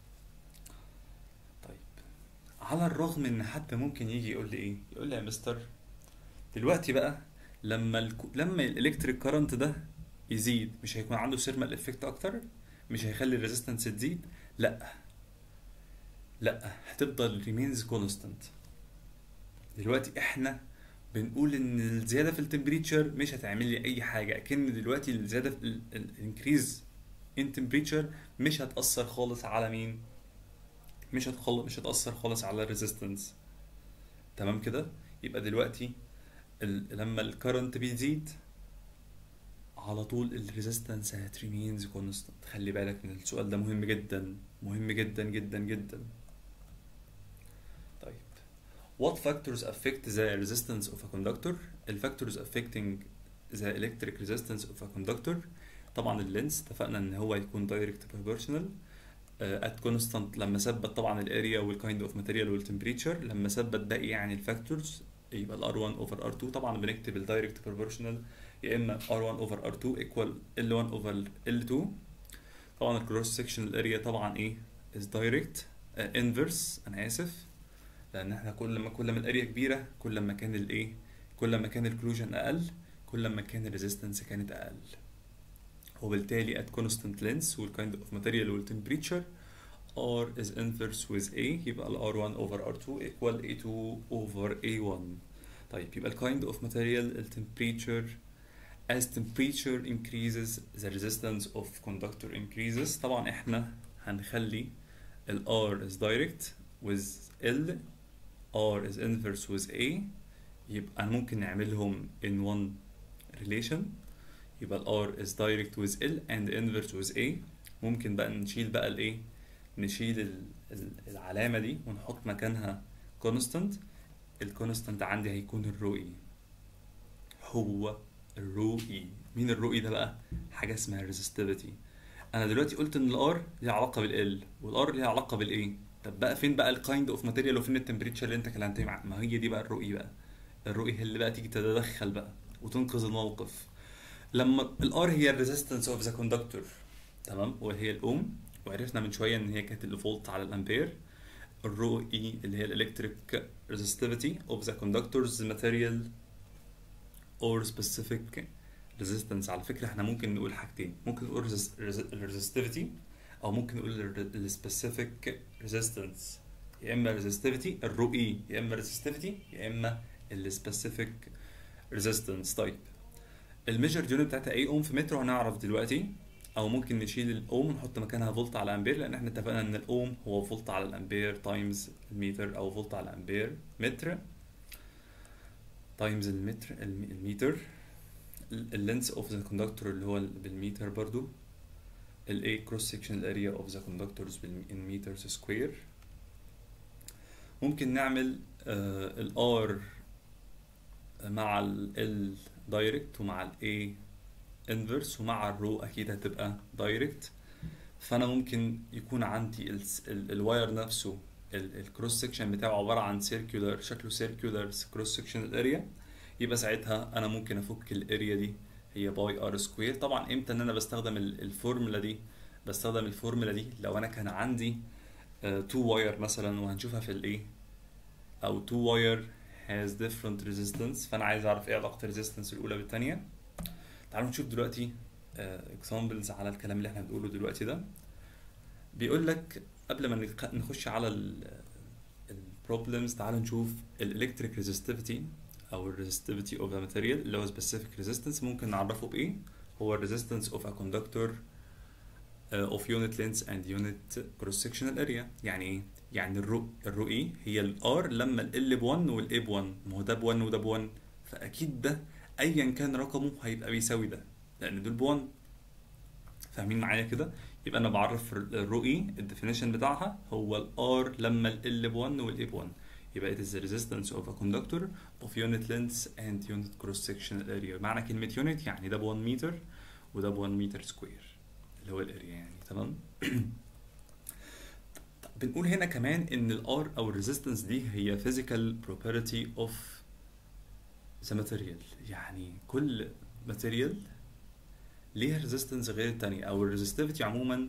S1: طيب على الرغم ان حد ممكن يجي يقول لي ايه يقول لي يا مستر دلوقتي بقى لما ال لما الالكتريك كرنت ده يزيد مش هيكون عنده سيرمال افكت اكتر مش هيخلي الريزيستنس تزيد لا لا هتفضل ريمينز كونستانت دلوقتي احنا بنقول ان الزياده في التمبريتشر مش هتعمل لي اي حاجه اكن دلوقتي الزياده في الانكريز ان تمبريتشر مش هتاثر خالص على مين مش هتخل... مش هتاثر خالص على الريزيستنس تمام كده يبقى دلوقتي ال... لما الكرنت بيزيد على طول الريزيستنس هتريمينز كونستانت خلي بالك من السؤال ده مهم جدا مهم جدا جدا جدا طيب what factors affect the resistance of a conductor الفاكتورز affecting the electric resistance of a conductor طبعا اللينس اتفقنا ان هو يكون direct proportional ات كونستانت لما ثبت طبعا الاريا والكايند اوف ماتيريال والتمبريتشر لما ثبت باقي يعني الفاكتورز يبقى ال R1 over R2 طبعا بنكتب الدايركت proportional يا اما R1 over R2 equal L1 over L2 طبعا الكروس سكشن اريا طبعا ايه is direct uh, inverse انا اسف لان احنا كل ما كل ما الاريا كبيره كل ما كان الايه كل ما كان الكلوجن اقل كل ما كان الريزيستنس كانت اقل وبالتالي at constant length والkind of material والtemperature R is inverse with A يبقى ال R1 over R2 equal A2 over A1 طيب يبقى ال kind of material ال temperature as temperature increases the resistance of conductor increases طبعا احنا هنخلي ال R is direct with L R is inverse with A يبقى ممكن نعملهم in one relation يبقى ال R is direct with L and inverse with A ممكن بقى نشيل بقى الايه نشيل ال- ال- العلامة دي ونحط مكانها constant الكونستانت عندي هيكون الرو اي هو الرو اي مين الرو اي ده بقى حاجة اسمها resistivity انا دلوقتي قلت ان الار ليها علاقة بالال والار ليها علاقة بالايه طب بقى فين بقى الكايند اوف ماتيريال وفين التمبريتشر اللي انت كلمتني معاه ما هي دي بقى الرو اي بقى الرو اي هي اللي بقى تيجي تتدخل بقى وتنقذ الموقف لما الار هي الريزيستنس اوف ذا كوندكتور تمام وهي الاوم وعرفنا من شويه ان هي كانت الفولت على الامبير الرو اي اللي هي الالكتريك ريزستيفيتي اوف ذا كوندكتورز ماتيريال اور سبيسيفيك ريزيستنس على فكره احنا ممكن نقول حاجتين ممكن نقول الريزستيفيتي او ممكن نقول السبيسيفيك ريزيستنس يا اما ريزستيفيتي الرو اي يا اما ريزستيفيتي يا اما السبيسيفيك ريزيستنس طيب الميجر يونت بتاعتها ايه اوم في متر هنعرف دلوقتي او ممكن نشيل الاوم ونحط مكانها فولت على امبير لان احنا اتفقنا ان الاوم هو فولت على الامبير تايمز المتر او فولت على امبير متر تايمز المتر الم- المتر اللينس اوف ذا كوندكتور اللي هو بالمتر برضو ال A cross sectional area of the conductors بال- in meters square ممكن نعمل آه ال R مع ال L direct ومع ال A inverse ومع ال rho أكيد هتبقى direct فأنا ممكن يكون عندي ال ال الواير نفسه الكروس سكشن بتاعه عبارة عن سيركولار شكله سيركولار كروس سكشن اريا يبقى ساعتها انا ممكن افك الاريا دي هي باي ار سكوير طبعا امتى ان انا بستخدم ال- الفورمولا دي بستخدم الفورمولا دي لو انا كان عندي تو واير مثلا وهنشوفها في الايه او تو واير has different resistance فانا عايز اعرف ايه علاقه الريزيستنس الاولى بالثانيه تعالوا نشوف دلوقتي اكزامبلز على الكلام اللي احنا بنقوله دلوقتي ده بيقول لك قبل ما نخ- نخش على البروبلمز تعالوا نشوف الالكتريك ريزستيفيتي او الريزستيفيتي اوف ذا ماتيريال اللي هو سبيسيفيك ريزيستنس ممكن نعرفه بايه هو الريزيستنس اوف ا كوندكتور اوف يونت لينس اند يونت كروس سكشنال اريا يعني ايه يعني الرو الرو اي هي الار لما ال ب 1 والاي ب 1 ما هو ده ب 1 وده ب 1 فاكيد ده ايا كان رقمه هيبقى بيساوي ده لان دول ب 1 فاهمين معايا كده يبقى انا بعرف الرو اي الديفينيشن بتاعها هو الار لما ال ب 1 والاي ب 1 يبقى it is the resistance of a conductor of unit length and unit cross sectional area معنى كلمة unit يعني ده ب 1 متر وده ب 1 متر سكوير اللي هو الاريا يعني تمام طب بنقول هنا كمان ان الار او الريزيستنس دي هي physical property of the material يعني كل material ليها ريزيستنس غير التانية او الريزستيفيتي عموما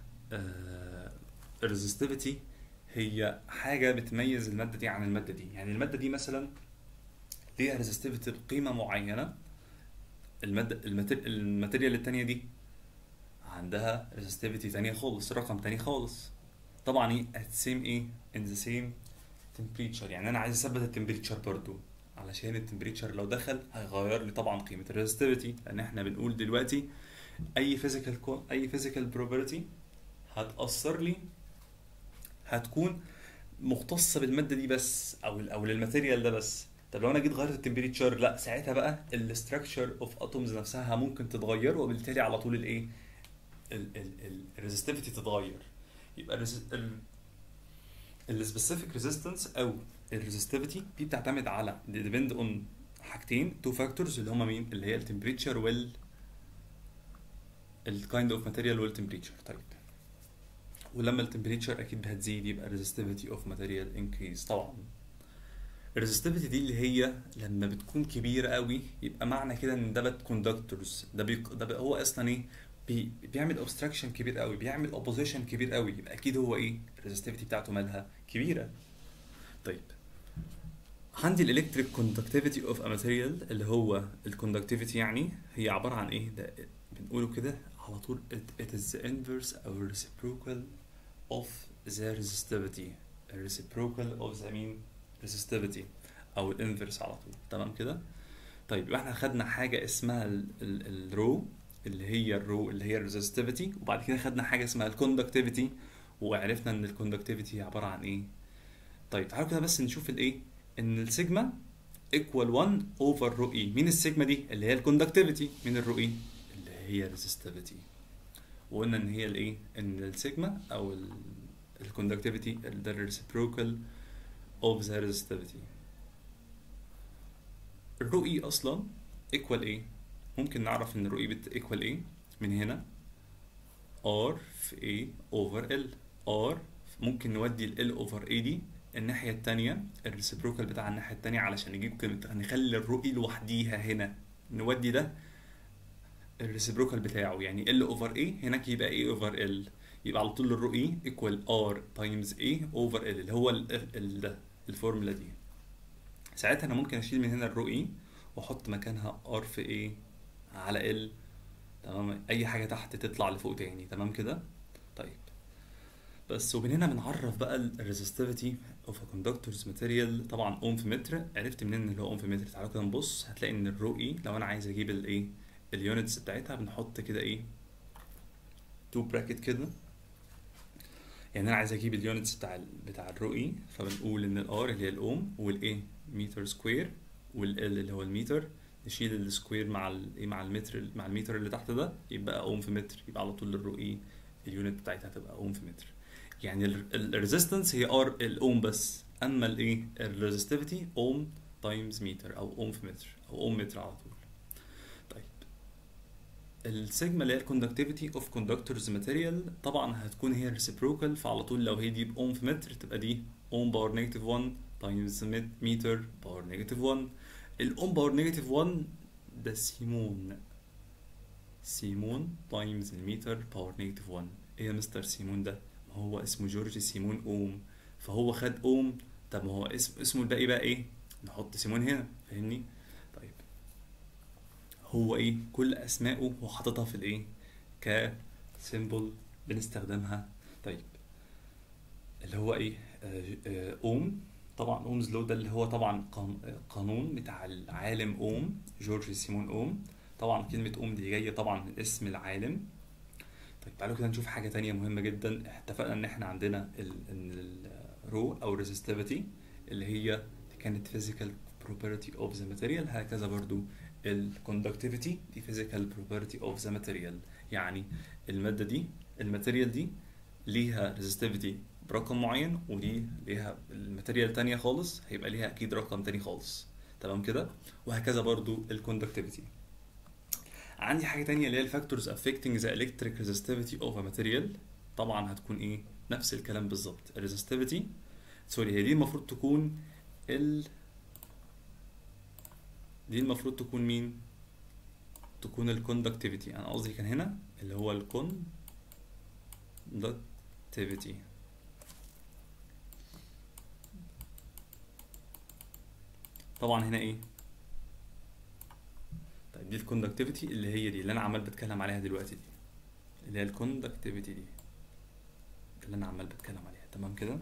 S1: الريزستيفيتي هي حاجة بتميز المادة دي عن المادة دي يعني المادة دي مثلا ليها ريزستيفيتي بقيمة معينة المادة الماتير- الماتيريال التانية دي عندها ريزستيفيتي تانية خالص رقم تاني خالص طبعا ايه at same ايه in the same temperature يعني انا عايز اثبت التمبريتشر برضو علشان التمبريتشر لو دخل هيغير لي طبعا قيمة الريزستيفيتي لان احنا بنقول دلوقتي اي physical co- اي physical property هتأثر لي هتكون مختصة بالمادة دي بس او او للماتيريال ده بس طب لو انا جيت غيرت التمبريتشر لا ساعتها بقى الاستراكشر اوف اتومز نفسها ممكن تتغير وبالتالي على طول الايه الريزستيفيتي تتغير يبقى السبيسيفيك ريزيستنس او الريزستيفيتي دي بتعتمد على ديبند اون حاجتين تو فاكتورز اللي هما مين اللي هي التمبريتشر وال الكايند اوف ماتيريال والتمبريتشر طيب ولما التمبريتشر اكيد هتزيد يبقى resistivity اوف ماتيريال increase طبعا الريزستيفيتي دي اللي هي لما بتكون كبيره قوي يبقى معنى كده ان ده باد كوندكتورز ده بيق... ده بي... هو اصلا ايه بي... بيعمل اوبستراكشن كبير قوي بيعمل اوبوزيشن كبير قوي يبقى اكيد هو ايه الريزستيفيتي بتاعته مالها كبيره طيب عندي الالكتريك كوندكتيفيتي اوف ا ماتيريال اللي هو الكوندكتيفيتي يعني هي عباره عن ايه ده بنقوله كده على طول it, it is the inverse or reciprocal of the resistivity reciprocal of the mean resistivity او الانفرس على طول تمام كده طيب يبقى احنا خدنا حاجه اسمها الرو اللي هي الرو اللي هي الريزستيفيتي وبعد كده خدنا حاجه اسمها الكوندكتيفيتي وعرفنا ان الكوندكتيفيتي عباره عن ايه طيب تعالوا كده بس نشوف الايه ان السيجما ايكوال 1 اوفر رو اي مين السيجما دي اللي هي الكوندكتيفيتي مين الرو اي اللي هي الريزستيفيتي وقلنا ان هي الايه ان السيجما او الكوندكتيفيتي ده الريسبروكال اوف ذا resistivity الرو اي اصلا ايكوال ايه ممكن نعرف ان الرو اي ايكوال ايه من هنا ار في ايه اوفر ال ار ممكن نودي ال اوفر اي دي الناحية التانية الريسبروكال بتاع الناحية التانية علشان نجيب قيمة نخلي الرو اي لوحديها هنا نودي ده الريسبروكال بتاعه يعني ال اوفر اي هناك يبقى ايه اوفر ال يبقى على طول الرو اي ايكوال ار تايمز اي اوفر ال اللي هو ال ال ده الفورمولا دي ساعتها انا ممكن اشيل من هنا الرو اي واحط مكانها ار في اي على ال تمام اي حاجه تحت تطلع لفوق تاني تمام كده طيب بس ومن هنا بنعرف بقى الريزستيفيتي اوف ا كوندكتورز ماتيريال طبعا اوم في متر عرفت منين اللي هو اوم في متر تعالوا كده نبص هتلاقي ان الرو اي لو انا عايز اجيب الايه اليونتس بتاعتها بنحط كده ايه تو براكت كده يعني انا عايز اجيب اليونتس بتاع ال بتاع الرو اي فبنقول ان الار اللي هي الاوم والاي متر سكوير والال اللي هو المتر نشيل السكوير مع ال إيه مع المتر مع المتر اللي تحت ده يبقى اوم في متر يبقى على طول الرو ايه اليونت بتاعتها هتبقى اوم في متر يعني الريزيستنس هي ار الاوم بس اما الايه الريزستيفيتي اوم تايمز متر او اوم في متر او اوم متر على طول طيب السيجما اللي هي الكوندكتيفيتي اوف كوندكتورز ماتيريال طبعا هتكون هي ريسيبروكال فعلى طول لو هي دي باوم في متر تبقى دي اوم باور نيجاتيف 1 تايمز متر باور نيجاتيف 1 الاوم باور نيجاتيف 1 ده سيمون سيمون تايمز المتر باور نيجاتيف 1 ايه يا مستر سيمون ده ما هو اسمه جورج سيمون اوم فهو خد اوم طب ما هو اسم اسمه الباقي بقى ايه نحط سيمون هنا فاهمني طيب هو ايه كل اسمائه هو حاططها في الايه ك سيمبل بنستخدمها طيب اللي هو ايه آه آه اوم طبعا اومز لو ده اللي هو طبعا قانون بتاع العالم اوم جورج سيمون اوم طبعا كلمة اوم دي جاية طبعا من اسم العالم طيب تعالوا كده نشوف حاجة تانية مهمة جدا اتفقنا ان احنا عندنا ال الرو او resistivity اللي هي كانت physical property of the material هكذا برضو الكوندكتيفيتي دي physical property of the material يعني المادة دي الماتيريال دي ليها resistivity برقم معين ودي ليها الماتيريال تانية خالص هيبقى ليها اكيد رقم تاني خالص تمام كده وهكذا برضو الكوندكتيفيتي عندي حاجة تانية اللي هي الفاكتورز affecting the electric resistivity of a material طبعا هتكون ايه نفس الكلام بالظبط الريزستيفيتي سوري هي دي المفروض تكون ال دي المفروض تكون مين تكون الكوندكتيفيتي انا قصدي كان هنا اللي هو الكوندكتيفيتي طبعا هنا ايه طيب دي الكوندكتيفيتي اللي هي دي اللي انا عمال بتكلم عليها دلوقتي دي اللي هي الكوندكتيفيتي دي اللي انا عمال بتكلم عليها تمام كده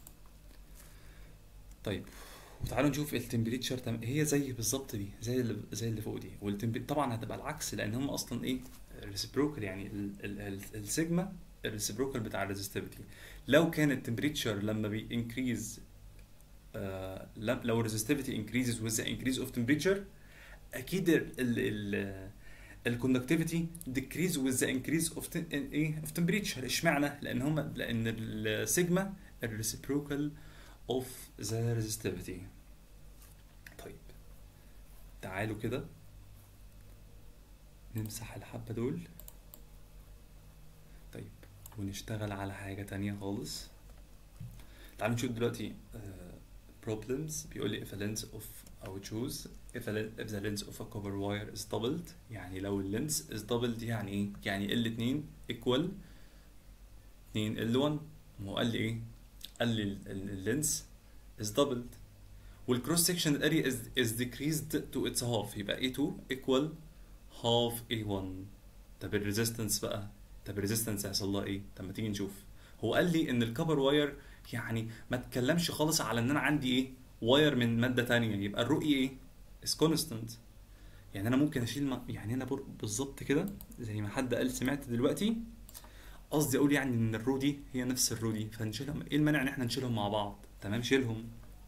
S1: طيب وتعالوا نشوف التمبريتشر تم... هي زي بالظبط دي زي اللي زي اللي فوق دي والتمبريتشر طبعا هتبقى العكس لان هم اصلا ايه ريسبروكال يعني ال... ال... ال... السيجما الريسبروكال بتاع الريزستيفيتي لو كان التمبريتشر لما بي انكريز آه لو الريزستيفيتي انكريزز with the increase of temperature اكيد ال ال الكوندكتيفيتي decrease with the increase of ايه of temperature اشمعنى لان هم لان السيجما الريسبروكال of the resistivity طيب تعالوا كده نمسح الحبة دول طيب ونشتغل على حاجة تانية خالص تعالوا نشوف دلوقتي uh, problems بيقول لي if a length of أو choose if, a, if the length of a copper wire is doubled يعني لو اللينس is doubled يعني ايه؟ يعني L2 equal 2 L1 هو قال لي ايه؟ قال لي اللينس is doubled والكروس section area is, is decreased to its half يبقى A2 equal half A1 طب الريزيستنس بقى طب الريزيستنس هيحصل لها ايه؟ طب ما تيجي نشوف هو قال لي ان الكبر واير يعني ما تكلمش خالص على ان انا عندي ايه؟ واير من ماده تانية يبقى الرؤية ايه؟ is constant يعني انا ممكن اشيل م... يعني انا بالظبط كده زي ما حد قال سمعت دلوقتي قصدي اقول يعني ان الرو دي هي نفس الرو دي فنشيلهم ايه المانع ان احنا نشيلهم مع بعض تمام شيلهم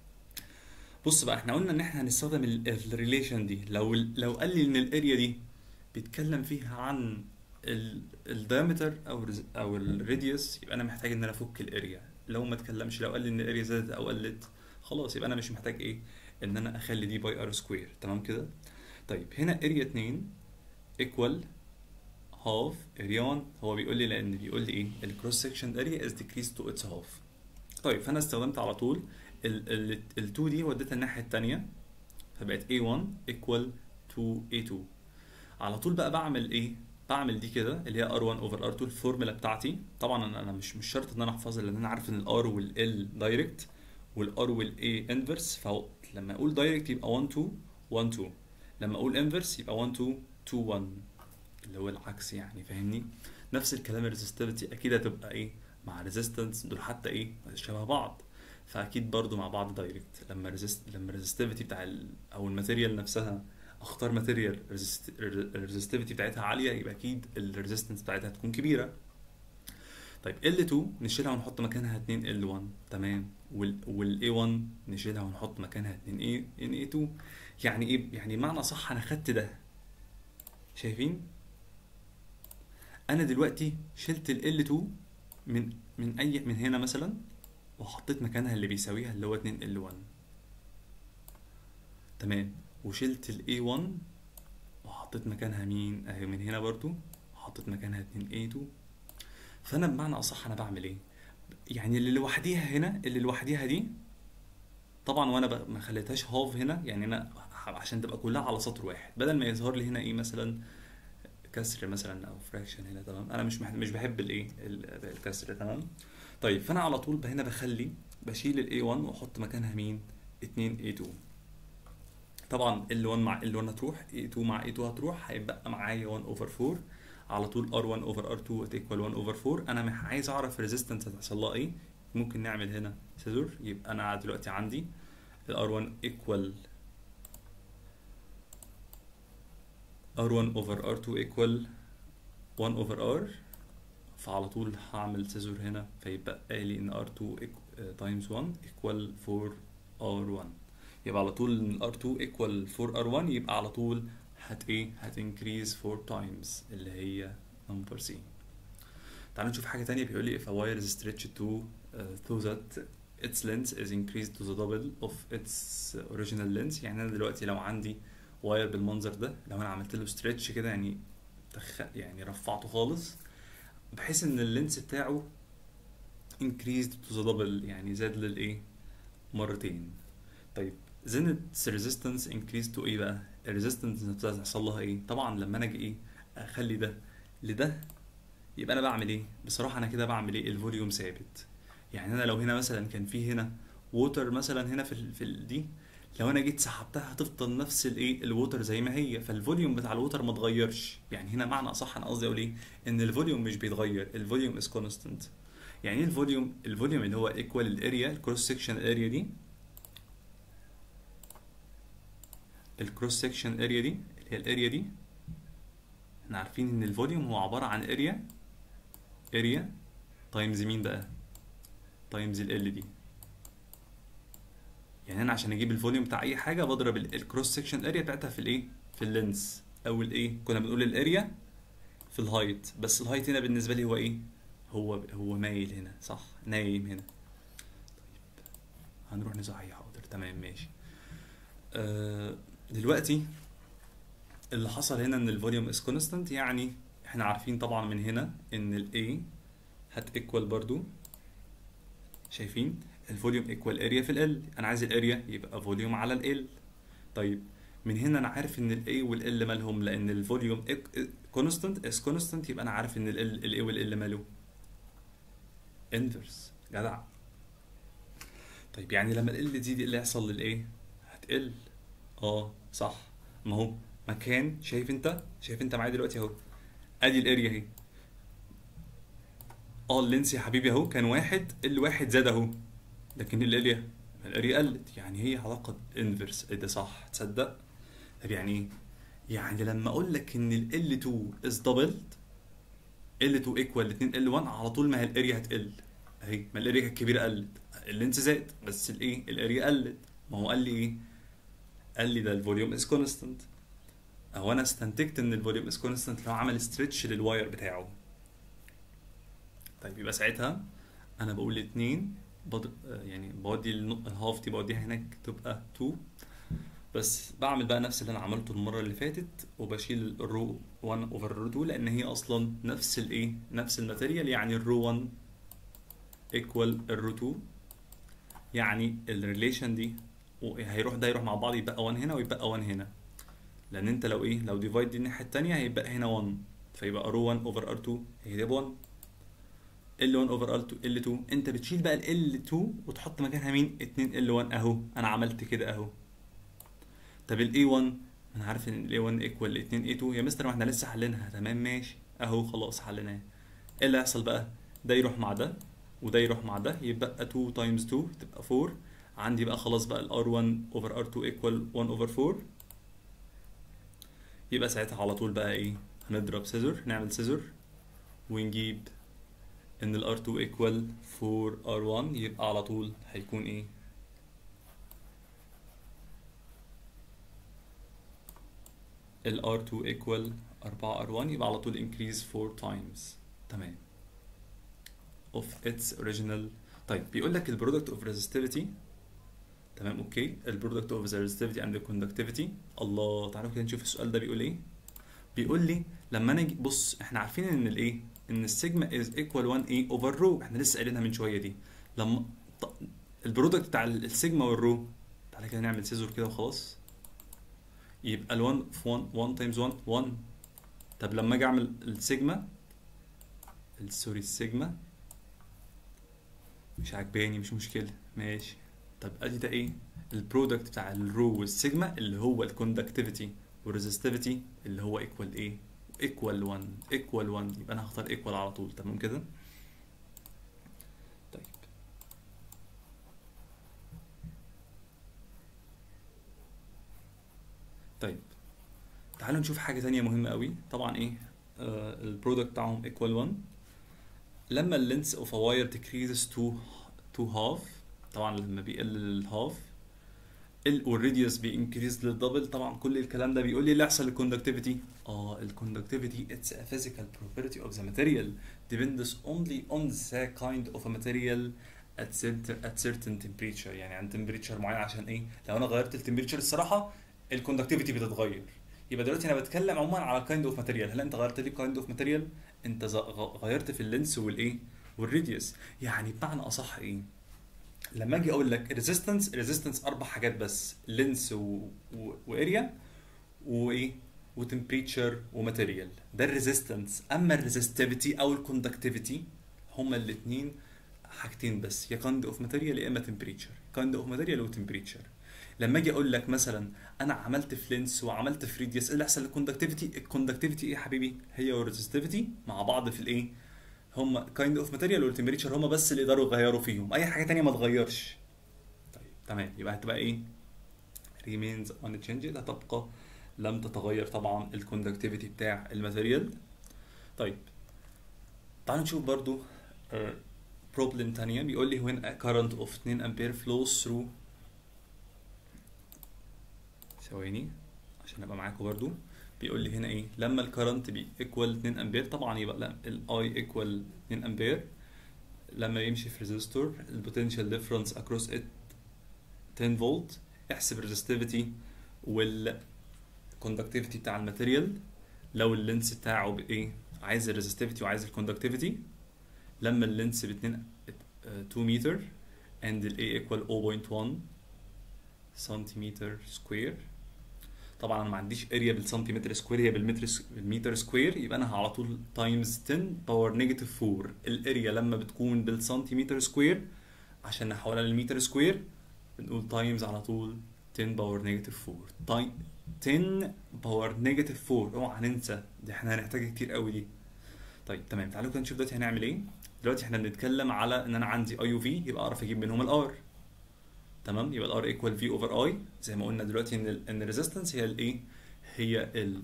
S1: بص بقى احنا قلنا ان احنا هنستخدم الريليشن دي لو لو قال لي ان الاريا دي بيتكلم فيها عن الدايمتر او او الراديوس يبقى انا محتاج ان انا افك الاريا لو ما اتكلمش لو قال لي ان الاريا زادت او قلت خلاص يبقى انا مش محتاج ايه ان انا اخلي دي باي ار سكوير تمام كده طيب هنا اريا 2 ايكوال هاف اريا 1 هو بيقول لي لان بيقول لي ايه الكروس سكشن اريا از ديكريز تو اتس هاف طيب فانا استخدمت على طول ال 2 دي وديتها الناحيه الثانيه فبقت A1 equal to A2 على طول بقى بعمل ايه بعمل دي كده اللي هي R1 over R2 الفورمولا بتاعتي طبعا انا مش مش شرط ان انا احفظها لان انا عارف ان الار والال دايركت والار والاي انفرس فلما اقول دايركت يبقى 1 2 1 2 لما اقول انفرس يبقى 1 2 2 1 اللي هو العكس يعني فاهمني نفس الكلام الريزستيفيتي اكيد هتبقى ايه مع ريزيستنس دول حتى ايه شبه بعض فاكيد برضو مع بعض دايركت لما ريزست لما الريزستيفيتي بتاع ال... او الماتيريال نفسها اختار ماتيريال الريزستيفيتي بتاعتها عاليه يبقى اكيد الريزيستنس بتاعتها هتكون كبيره طيب L2 نشيلها ونحط مكانها 2 L1 تمام وال وال A1 نشيلها ونحط مكانها 2 A ان A2 يعني ايه يعني معنى صح انا خدت ده شايفين انا دلوقتي شلت ال L2 من من اي من هنا مثلا وحطيت مكانها اللي بيساويها اللي هو 2 L1 تمام وشلت ال A1 وحطيت مكانها مين اهي من هنا برضو وحطيت مكانها 2 A2 فانا بمعنى اصح انا بعمل ايه يعني اللي لوحديها هنا اللي لوحديها دي طبعا وانا ب- ما خليتهاش هاف هنا يعني انا ح- عشان تبقى كلها على سطر واحد بدل ما يظهر لي هنا ايه مثلا كسر مثلا او فراكشن هنا تمام انا مش مح- مش بحب الايه ال- الكسر تمام طيب فانا على طول هنا بخلي بشيل ال A1 واحط مكانها مين 2 A2 طبعا L1 مع L1 هتروح A2 مع A2 هتروح هيبقى معايا 1 over 4 على طول R1 over R2 هتيكوال 1 over 4 انا مح- عايز اعرف الريزيستنس هتحصل لها ايه ممكن نعمل هنا سيزور يبقى انا دلوقتي عندي ال R1 equal R1 over R2 equal 1 over R فعلى طول هعمل سيزور هنا فيبقى لي ان R2 times 1 equal 4 R1 يبقى على طول ان R2 equal 4 R1 يبقى على طول هت ايه هت increase 4 times اللي هي number C تعالوا نشوف حاجة تانية بيقول لي if a wire is stretched to uh, so that its length is increased to the double of its original length يعني انا دلوقتي لو عندي واير بالمنظر ده لو انا عملت له stretch كده يعني تخ... يعني رفعته خالص بحيث ان اللينس بتاعه increased to the double يعني زاد للايه مرتين طيب then its resistance increased to ايه بقى الريزيستنس هتحصل لها ايه طبعا لما انا اجي ايه اخلي ده لده يبقى انا بعمل ايه بصراحه انا كده بعمل ايه الفوليوم ثابت يعني انا لو هنا مثلا كان في هنا ووتر مثلا هنا في ال في ال دي لو انا جيت سحبتها هتفضل نفس الايه الووتر زي ما هي فالفوليوم بتاع الووتر ما اتغيرش يعني هنا معنى اصح انا قصدي اقول ايه ان الفوليوم مش بيتغير الفوليوم از كونستنت يعني ايه الفوليوم الفوليوم اللي هو ايكوال الاريا الكروس سكشن اريا دي الكروس سكشن اريا دي اللي هي الاريا دي احنا عارفين ان الفوليوم هو عباره عن اريا اريا تايمز مين بقى تايمز ال دي يعني انا عشان اجيب الفوليوم بتاع اي حاجه بضرب الكروس سكشن اريا بتاعتها في الايه في اللينس او الايه كنا بنقول الاريا في الهايت بس الهايت هنا بالنسبه لي هو ايه هو هو مايل هنا صح نايم هنا طيب هنروح نصحح حاضر تمام ماشي آه دلوقتي اللي حصل هنا ان الفوليوم از كونستانت يعني احنا عارفين طبعا من هنا ان ال A هت ايكوال برضو شايفين الفوليوم ايكوال اريا في ال انا عايز الاريا يبقى فوليوم على ال طيب من هنا انا عارف ان ال A وال L مالهم لان الفوليوم كونستانت از كونستانت يبقى انا عارف ان ال ال A وال L ماله انفرس جدع طيب يعني لما ال تزيد ايه اللي هيحصل للايه هتقل اه صح ما هو مكان شايف انت شايف انت معايا دلوقتي اهو ادي الاريا اهي اه اللينس يا حبيبي اهو كان واحد الواحد زاد اهو لكن الاريا الاريا قلت يعني هي علاقه انفرس ايه ده صح تصدق طب يعني ايه يعني لما اقول لك ان ال L2 is doubled L2 equal 2 L1 على طول ما هي الاريا هتقل اهي ما الاريا كانت كبيره قلت اللينس زاد بس الايه الاريا قلت ما هو قال لي ايه قال لي ده الفوليوم از كونستانت اهو انا استنتجت ان الفوليوم از كونستانت لو عمل ستريتش للواير بتاعه طيب يبقى ساعتها انا بقول اتنين بض... يعني بودي النق- الهاف دي بوديها هناك تبقى 2 بس بعمل بقى نفس اللي انا عملته المره اللي فاتت وبشيل الرو 1 اوفر الرو 2 لان هي اصلا نفس الايه نفس الماتيريال يعني الرو 1 ايكوال الرو 2 يعني الريليشن دي و- هيروح ده يروح مع بعض يبقى 1 هنا ويبقى 1 هنا لان انت لو ايه لو ديفايد دي الناحيه التانيه هيبقى هنا 1 فيبقى رو 1 اوفر ار 2 هي دي 1 ال 1 اوفر ال 2 ال 2 انت بتشيل بقى ال 2 وتحط مكانها مين 2 ال 1 اهو انا عملت كده اهو طب ال A 1 انا عارف ان ال A 1 ايكوال 2 A 2 يا مستر ما احنا لسه حلينها تمام ماشي اهو خلاص حليناها ايه اللي هيحصل بقى ده يروح مع ده وده يروح مع ده يبقى 2 تايمز 2 تبقى 4 عندي بقى خلاص بقى ال R1 over R2 equal 1 over 4 يبقى ساعتها على طول بقى ايه هنضرب سيزور نعمل سيزور ونجيب ان ال R2 equal 4 R1 يبقى على طول هيكون ايه ال R2 equal 4 R1 يبقى على طول increase 4 times تمام of its original طيب بيقول لك ال product of resistivity تمام اوكي ال product of the resistivity and the conductivity الله تعالوا كده نشوف السؤال ده بيقول ايه بيقول لي لما انا اجي بص احنا عارفين ان الايه ان السيجما is equal 1 ايه over rho احنا لسه قايلينها من شويه دي لما ط- البرودكت بتاع ال- السيجما والرو تعالى كده نعمل سيزور كده وخلاص يبقى ال 1 في 1 1 تايمز 1 1 طب لما اجي اعمل السيجما ال- سوري السيجما مش عجباني مش مشكله ماشي طب ادي ده ايه البرودكت بتاع الرو والسيجما اللي هو الكوندكتيفيتي والريزستيفيتي اللي هو ايكوال ايه ايكوال 1 ايكوال 1 يبقى انا هختار ايكوال على طول تمام كده طيب طيب تعالوا نشوف حاجة تانية مهمة قوي طبعا ايه آه البرودكت بتاعهم equal 1 لما اللينس اوف a wire decreases to to half طبعا لما بيقل الهاف ال والراديوس بينكريز للدبل طبعا كل الكلام ده بيقول لي اللي يحصل للكوندكتيفيتي اه الكوندكتيفيتي it's a physical property of the material depends only on the kind of a material at certain at certain temperature يعني عند temperature معين عشان ايه لو انا غيرت التمبريتشر الصراحه الكوندكتيفيتي بتتغير يبقى دلوقتي انا بتكلم عموما على كايند اوف ماتيريال هل انت غيرت لي كايند اوف ماتيريال انت ز- غ- غيرت في اللينس والايه والراديوس يعني بمعنى اصح ايه لما اجي اقول لك ريزيستنس ريزيستنس اربع حاجات بس لينس و... و... واريا وايه وتمبريتشر وماتيريال ده الريزيستنس اما الريزستيفيتي او الكوندكتيفيتي هما الاثنين حاجتين بس يا كايند اوف ماتيريال يا اما تمبريتشر كايند اوف ماتيريال وتمبريتشر لما اجي اقول لك مثلا انا عملت في لينس وعملت في ريديوس ايه اللي يحصل للكوندكتيفيتي الكوندكتيفيتي ايه يا حبيبي هي والريزستيفيتي مع بعض في الايه هم كايند اوف ماتيريال والتمبريتشر هم بس اللي يقدروا يغيروا فيهم اي حاجه تانية ما تغيرش طيب تمام يبقى هتبقى ايه remains unchanged هتبقى لم تتغير طبعا الكوندكتيفيتي بتاع الماتيريال طيب تعالوا نشوف برضو بروبلم تانية بيقول لي when a current of 2 ampere flows through ثواني عشان ابقى معاكم برضو بيقول لي هنا ايه لما الكرنت بي ايكوال 2 امبير طبعا يبقى لا الاي ايكوال 2 امبير لما يمشي في ريزيستور البوتنشال ديفرنس اكروس ات 10 فولت احسب الريزستيفيتي والكوندكتيفيتي بتاع الماتيريال لو اللينس بتاعه بايه عايز الريزستيفيتي وعايز الكوندكتيفيتي لما اللينس ب 2 2 متر and ال A equal 0.1 سنتيمتر سكوير طبعا انا ما عنديش اريا بالسنتيمتر سكوير هي بالمتر س- بالمتر سكوير يبقى انا على طول تايمز 10 باور نيجاتيف 4 الاريا لما بتكون بالسنتيمتر سكوير عشان نحولها للمتر سكوير بنقول تايمز على طول 10 باور نيجاتيف 4 تايم 10 باور نيجاتيف 4 اوعى ننسى دي احنا هنحتاجها كتير قوي دي طيب تمام تعالوا كده نشوف دلوقتي هنعمل ايه دلوقتي احنا بنتكلم على ان انا عندي اي يو في يبقى اعرف اجيب منهم الار تمام يبقى الار ايكوال في اوفر اي زي ما قلنا دلوقتي ان ال ان الريزيستنس هي الايه هي ال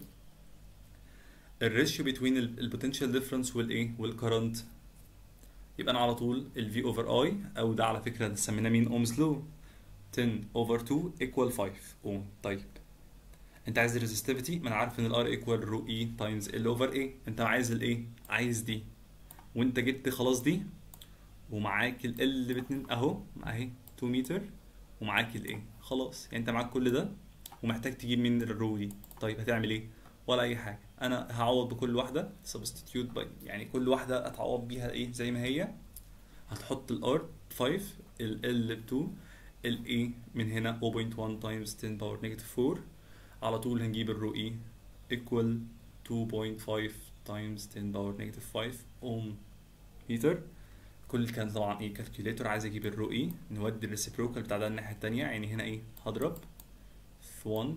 S1: الريشيو بين البوتنشال ديفرنس والايه والكرنت يبقى انا على طول الفي اوفر اي او ده على فكره سميناه مين اومز لو 10 اوفر 2 ايكوال 5 اوم طيب انت عايز الريزستيفيتي ما انا عارف ان الار ايكوال رو اي تايمز ال اوفر اي انت عايز الايه عايز دي وانت جبت خلاص دي ومعاك ال ال باتنين اهو اهي 2 متر ومعاك الايه خلاص يعني انت معاك كل ده ومحتاج تجيب من الرو دي طيب هتعمل ايه ولا اي حاجه انا هعوض بكل واحده سبستيتيوت باي يعني كل واحده اتعوض بيها ايه زي ما هي هتحط الار 5 ال ال ب 2 ال اي من هنا 0.1 تايمز 10 باور نيجاتيف 4 على طول هنجيب الرو اي ايكوال 2.5 تايمز 10 باور نيجاتيف 5 اوم متر كل الكلام طبعا ايه كالكوليتور عايز اجيب الرو اي نودي الريسيبروكال بتاع ده الناحيه التانيه يعني هنا ايه هضرب في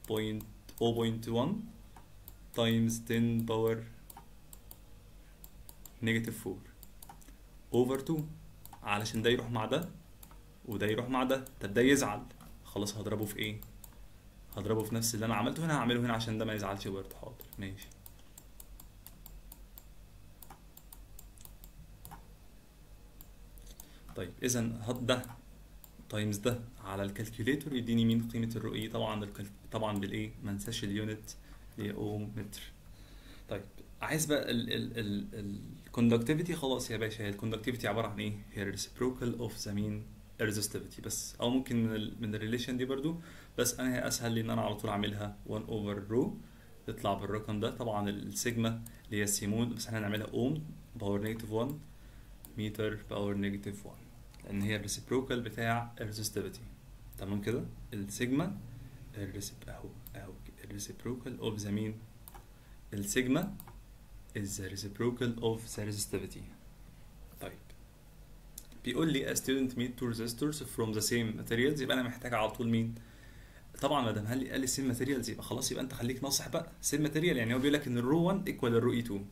S1: 1.0.1 تايمز 10 باور نيجاتيف 4 اوفر 2 علشان ده يروح مع ده وده يروح مع ده طب ده يزعل خلاص هضربه في ايه هضربه في نفس اللي انا عملته هنا هعمله هنا عشان ده ما يزعلش برضه حاضر ماشي طيب اذا هات ده تايمز ده على الكالكوليتور يديني مين قيمه الرو اي طبعا الكال... طبعا بالايه ما انساش اليونت اللي هي اوم متر طيب عايز بقى الكوندكتيفيتي خلاص يا باشا هي الكوندكتيفيتي عباره عن ايه هي reciprocal اوف ذا مين resistivity بس او ممكن من ال من الريليشن دي برضو بس انا هي اسهل لي ان انا على طول اعملها 1 اوفر رو تطلع بالرقم ده طبعا السيجما اللي هي سيمون بس احنا هنعملها اوم باور نيجاتيف 1 متر باور نيجاتيف 1 لان هي الريسيبروكال بتاع الريزستيفيتي تمام كده السيجما الريسيب اهو اهو الريسيبروكال اوف ذا مين السيجما is the reciprocal of the resistivity طيب بيقول لي a student meet two resistors from the same materials يبقى انا محتاج على طول مين طبعا ما دام قال لي قال لي سيم ماتيريالز يبقى خلاص يبقى انت خليك ناصح بقى سيم ماتيريال يعني هو بيقول لك ان الرو 1 ايكوال الرو اي 2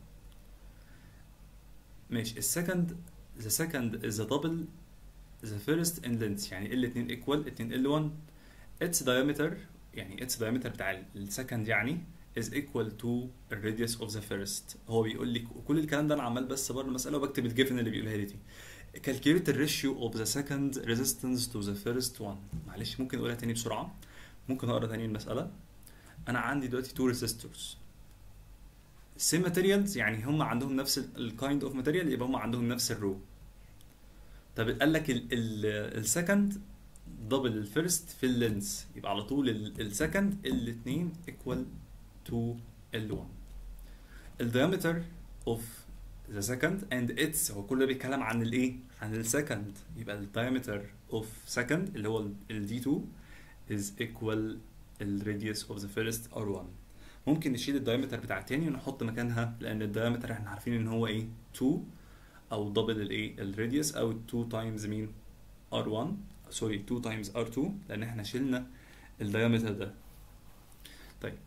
S1: ماشي السكند the second is the double the first in length يعني ال 2 equal 2 ال 1 its diameter يعني its diameter بتاع السكند يعني is equal to the radius of the first هو بيقول لي كل الكلام ده انا عمال بس بره المساله وبكتب الجيفن اللي بيقولها لي دي calculate the ratio of the second resistance to the first one معلش ممكن اقولها تاني بسرعه ممكن اقرا تاني المساله انا عندي دلوقتي تو ريزيستورز سيم ماتيريالز يعني هم عندهم نفس الكايند اوف ماتيريال يبقى هم عندهم نفس الرو طب قال لك السكند دبل الفيرست في اللينس يبقى على طول السكند الاثنين ايكوال تو ال1 الدايمتر اوف ذا سكند اند اتس هو كله بيتكلم عن الايه عن السكند يبقى الدايمتر اوف سكند اللي هو الدي 2 is equal الراديوس of the first R1 ممكن نشيل الدايمتر بتاع التاني ونحط مكانها لان الدايمتر احنا عارفين ان هو ايه 2 او دبل الايه الراديوس او 2 تايمز مين R1 سوري 2 تايمز R2 لان احنا شلنا الدايمتر ده طيب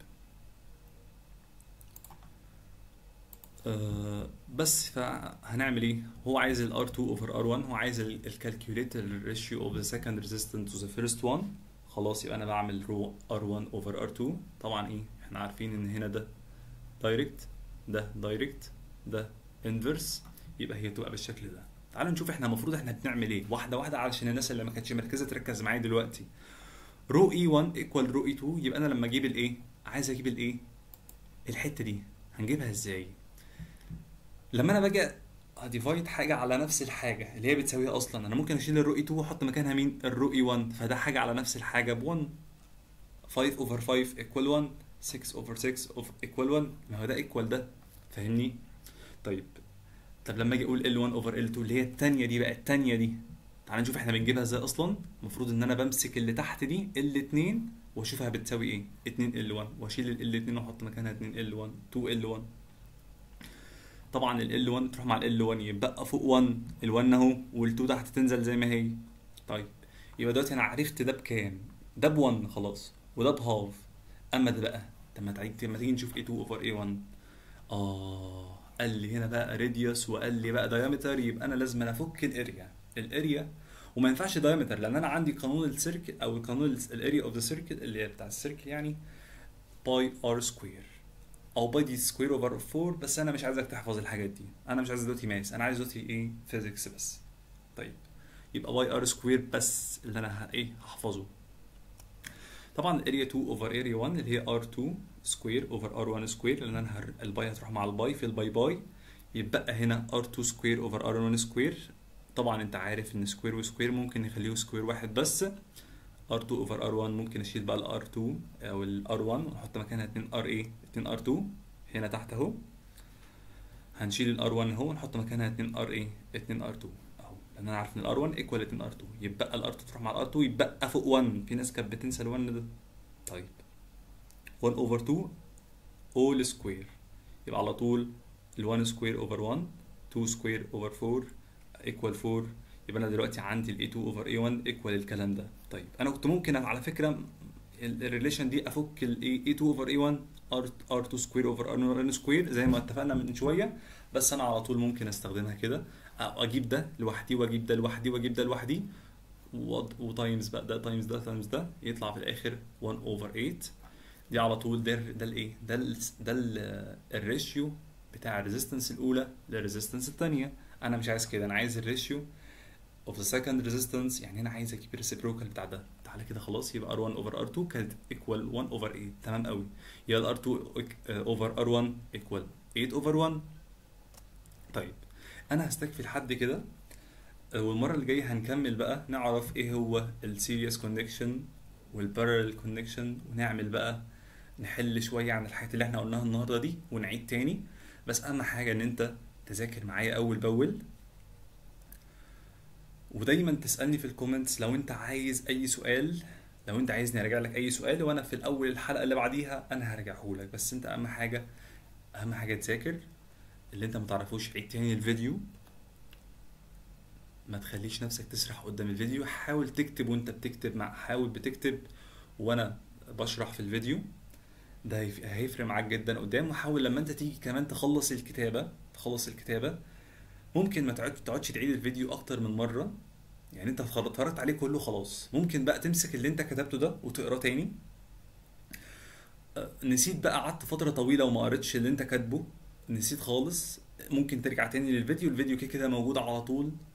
S1: آه بس فهنعمل ايه هو عايز ال R2 over R1 هو عايز الكالكوليت الريشيو of the second resistance to the first one خلاص يبقى انا بعمل رو R1 over R2 طبعا ايه احنا عارفين ان هنا ده دايركت ده دايركت ده انفرس يبقى هي تبقى بالشكل ده تعالوا نشوف احنا المفروض احنا بنعمل ايه واحده واحده علشان الناس اللي ما كانتش مركزه تركز معايا دلوقتي رو اي 1 ايكوال رو اي 2 يبقى انا لما اجيب الايه عايز اجيب الايه الحته دي هنجيبها ازاي لما انا باجي هديفايد حاجه على نفس الحاجه اللي هي بتساويها اصلا انا ممكن اشيل الرو اي 2 واحط مكانها مين الرو اي 1 فده حاجه على نفس الحاجه ب 1 5 اوفر 5 ايكوال 1 6 اوفر 6 اوف ايكوال 1 ما هو ده ايكوال ده فاهمني طيب طب لما اجي اقول L1 اوفر L2 اللي هي الثانيه دي بقى الثانيه دي تعال نشوف احنا بنجيبها ازاي اصلا المفروض ان انا بمسك اللي تحت دي L2 واشوفها بتساوي ايه 2 L1 واشيل ال L2 واحط مكانها 2 L1 2 L1 طبعا ال L1 تروح مع ال L1 يبقى فوق 1 ال 1 اهو وال 2 تحت تنزل زي ما هي طيب يبقى دلوقتي انا عرفت ده بكام ده ب 1 خلاص وده بهاف اما ده بقى لما تيجي لما تيجي نشوف A2 اوفر A1 اه قال لي هنا بقى راديوس وقال لي بقى دايمتر يبقى انا لازم أنا افك الاريا الاريا وما ينفعش دايمتر لان انا عندي قانون السيركل او قانون الاريا اوف ذا سيركل اللي هي بتاع السيركل يعني باي ار سكوير او باي دي سكوير اوفر 4 بس انا مش عايزك تحفظ الحاجات دي انا مش عايز دلوقتي ماس انا عايز دلوقتي ايه فيزيكس بس طيب يبقى باي ار سكوير بس اللي انا ه- ايه هحفظه طبعا اريا 2 اوفر اريا 1 اللي هي ار 2 سكوير اوفر ار 1 سكوير لان انا هر- الباي هتروح مع الباي في الباي باي يبقى هنا ار 2 سكوير اوفر ار 1 سكوير طبعا انت عارف ان سكوير وسكوير ممكن نخليه سكوير واحد بس ار 2 اوفر ار 1 ممكن اشيل بقى الار 2 او الار 1 ونحط مكانها 2 ار ايه 2 ار 2 هنا تحت اهو هنشيل الار 1 اهو ونحط مكانها 2 ار ايه 2 ار 2 اهو لان انا عارف ان الار 1 ايكوال 2 ار 2 يبقى الار 2 تروح مع الار 2 يبقى فوق 1 في ناس كانت بتنسى ال 1 ده طيب 1 اوفر 2 اول سكوير يبقى على طول ال 1 سكوير اوفر 1 2 سكوير اوفر 4 ايكوال 4 يبقى انا دلوقتي عندي ال A2 اوفر A1 ايكوال الكلام ده طيب انا كنت ممكن على فكره الريليشن دي افك ال A2 اوفر A1 R R2 سكوير اوفر R1 سكوير زي ما اتفقنا من شويه بس انا على طول ممكن استخدمها كده أو اجيب ده لوحدي واجيب ده لوحدي واجيب ده لوحدي وض- وتايمز بقى ده تايمز ده تايمز ده يطلع في الاخر 1 اوفر 8 دي على طول ده ده الايه ده ال ده ال- الريشيو بتاع الريزيستنس الاولى للريزيستنس الثانيه انا مش عايز كده انا عايز الريشيو
S2: of the second resistance يعني هنا عايز اجيب الريسبروكال بتاع ده تعالى كده خلاص يبقى R1 over R2 كانت equal 1 over 8 تمام قوي يبقى ال R2 over R1 equal 8 over 1 طيب انا هستكفي لحد كده والمره اللي جايه هنكمل بقى نعرف ايه هو السيريس كونكشن والبارallel كونكشن ونعمل بقى نحل شويه عن الحاجات اللي احنا قلناها النهارده دي ونعيد تاني بس اهم حاجه ان انت تذاكر معايا اول باول ودايما تسالني في الكومنتس لو انت عايز اي سؤال لو انت عايزني ارجع لك اي سؤال وانا في الاول الحلقه اللي بعديها انا هرجعه لك بس انت اهم حاجه اهم حاجه تذاكر اللي انت متعرفوش عيد تاني الفيديو ما تخليش نفسك تسرح قدام الفيديو حاول تكتب وانت بتكتب مع حاول بتكتب وانا بشرح في الفيديو ده هيفرق معاك جدا قدام وحاول لما انت تيجي كمان تخلص الكتابه تخلص الكتابه ممكن ما تقعدش تعيد الفيديو اكتر من مره يعني انت اتفرجت عليه كله خلاص ممكن بقى تمسك اللي انت كتبته ده وتقراه تاني نسيت بقى قعدت فتره طويله وما قريتش اللي انت كاتبه نسيت خالص ممكن ترجع تاني للفيديو الفيديو كده كده موجود على طول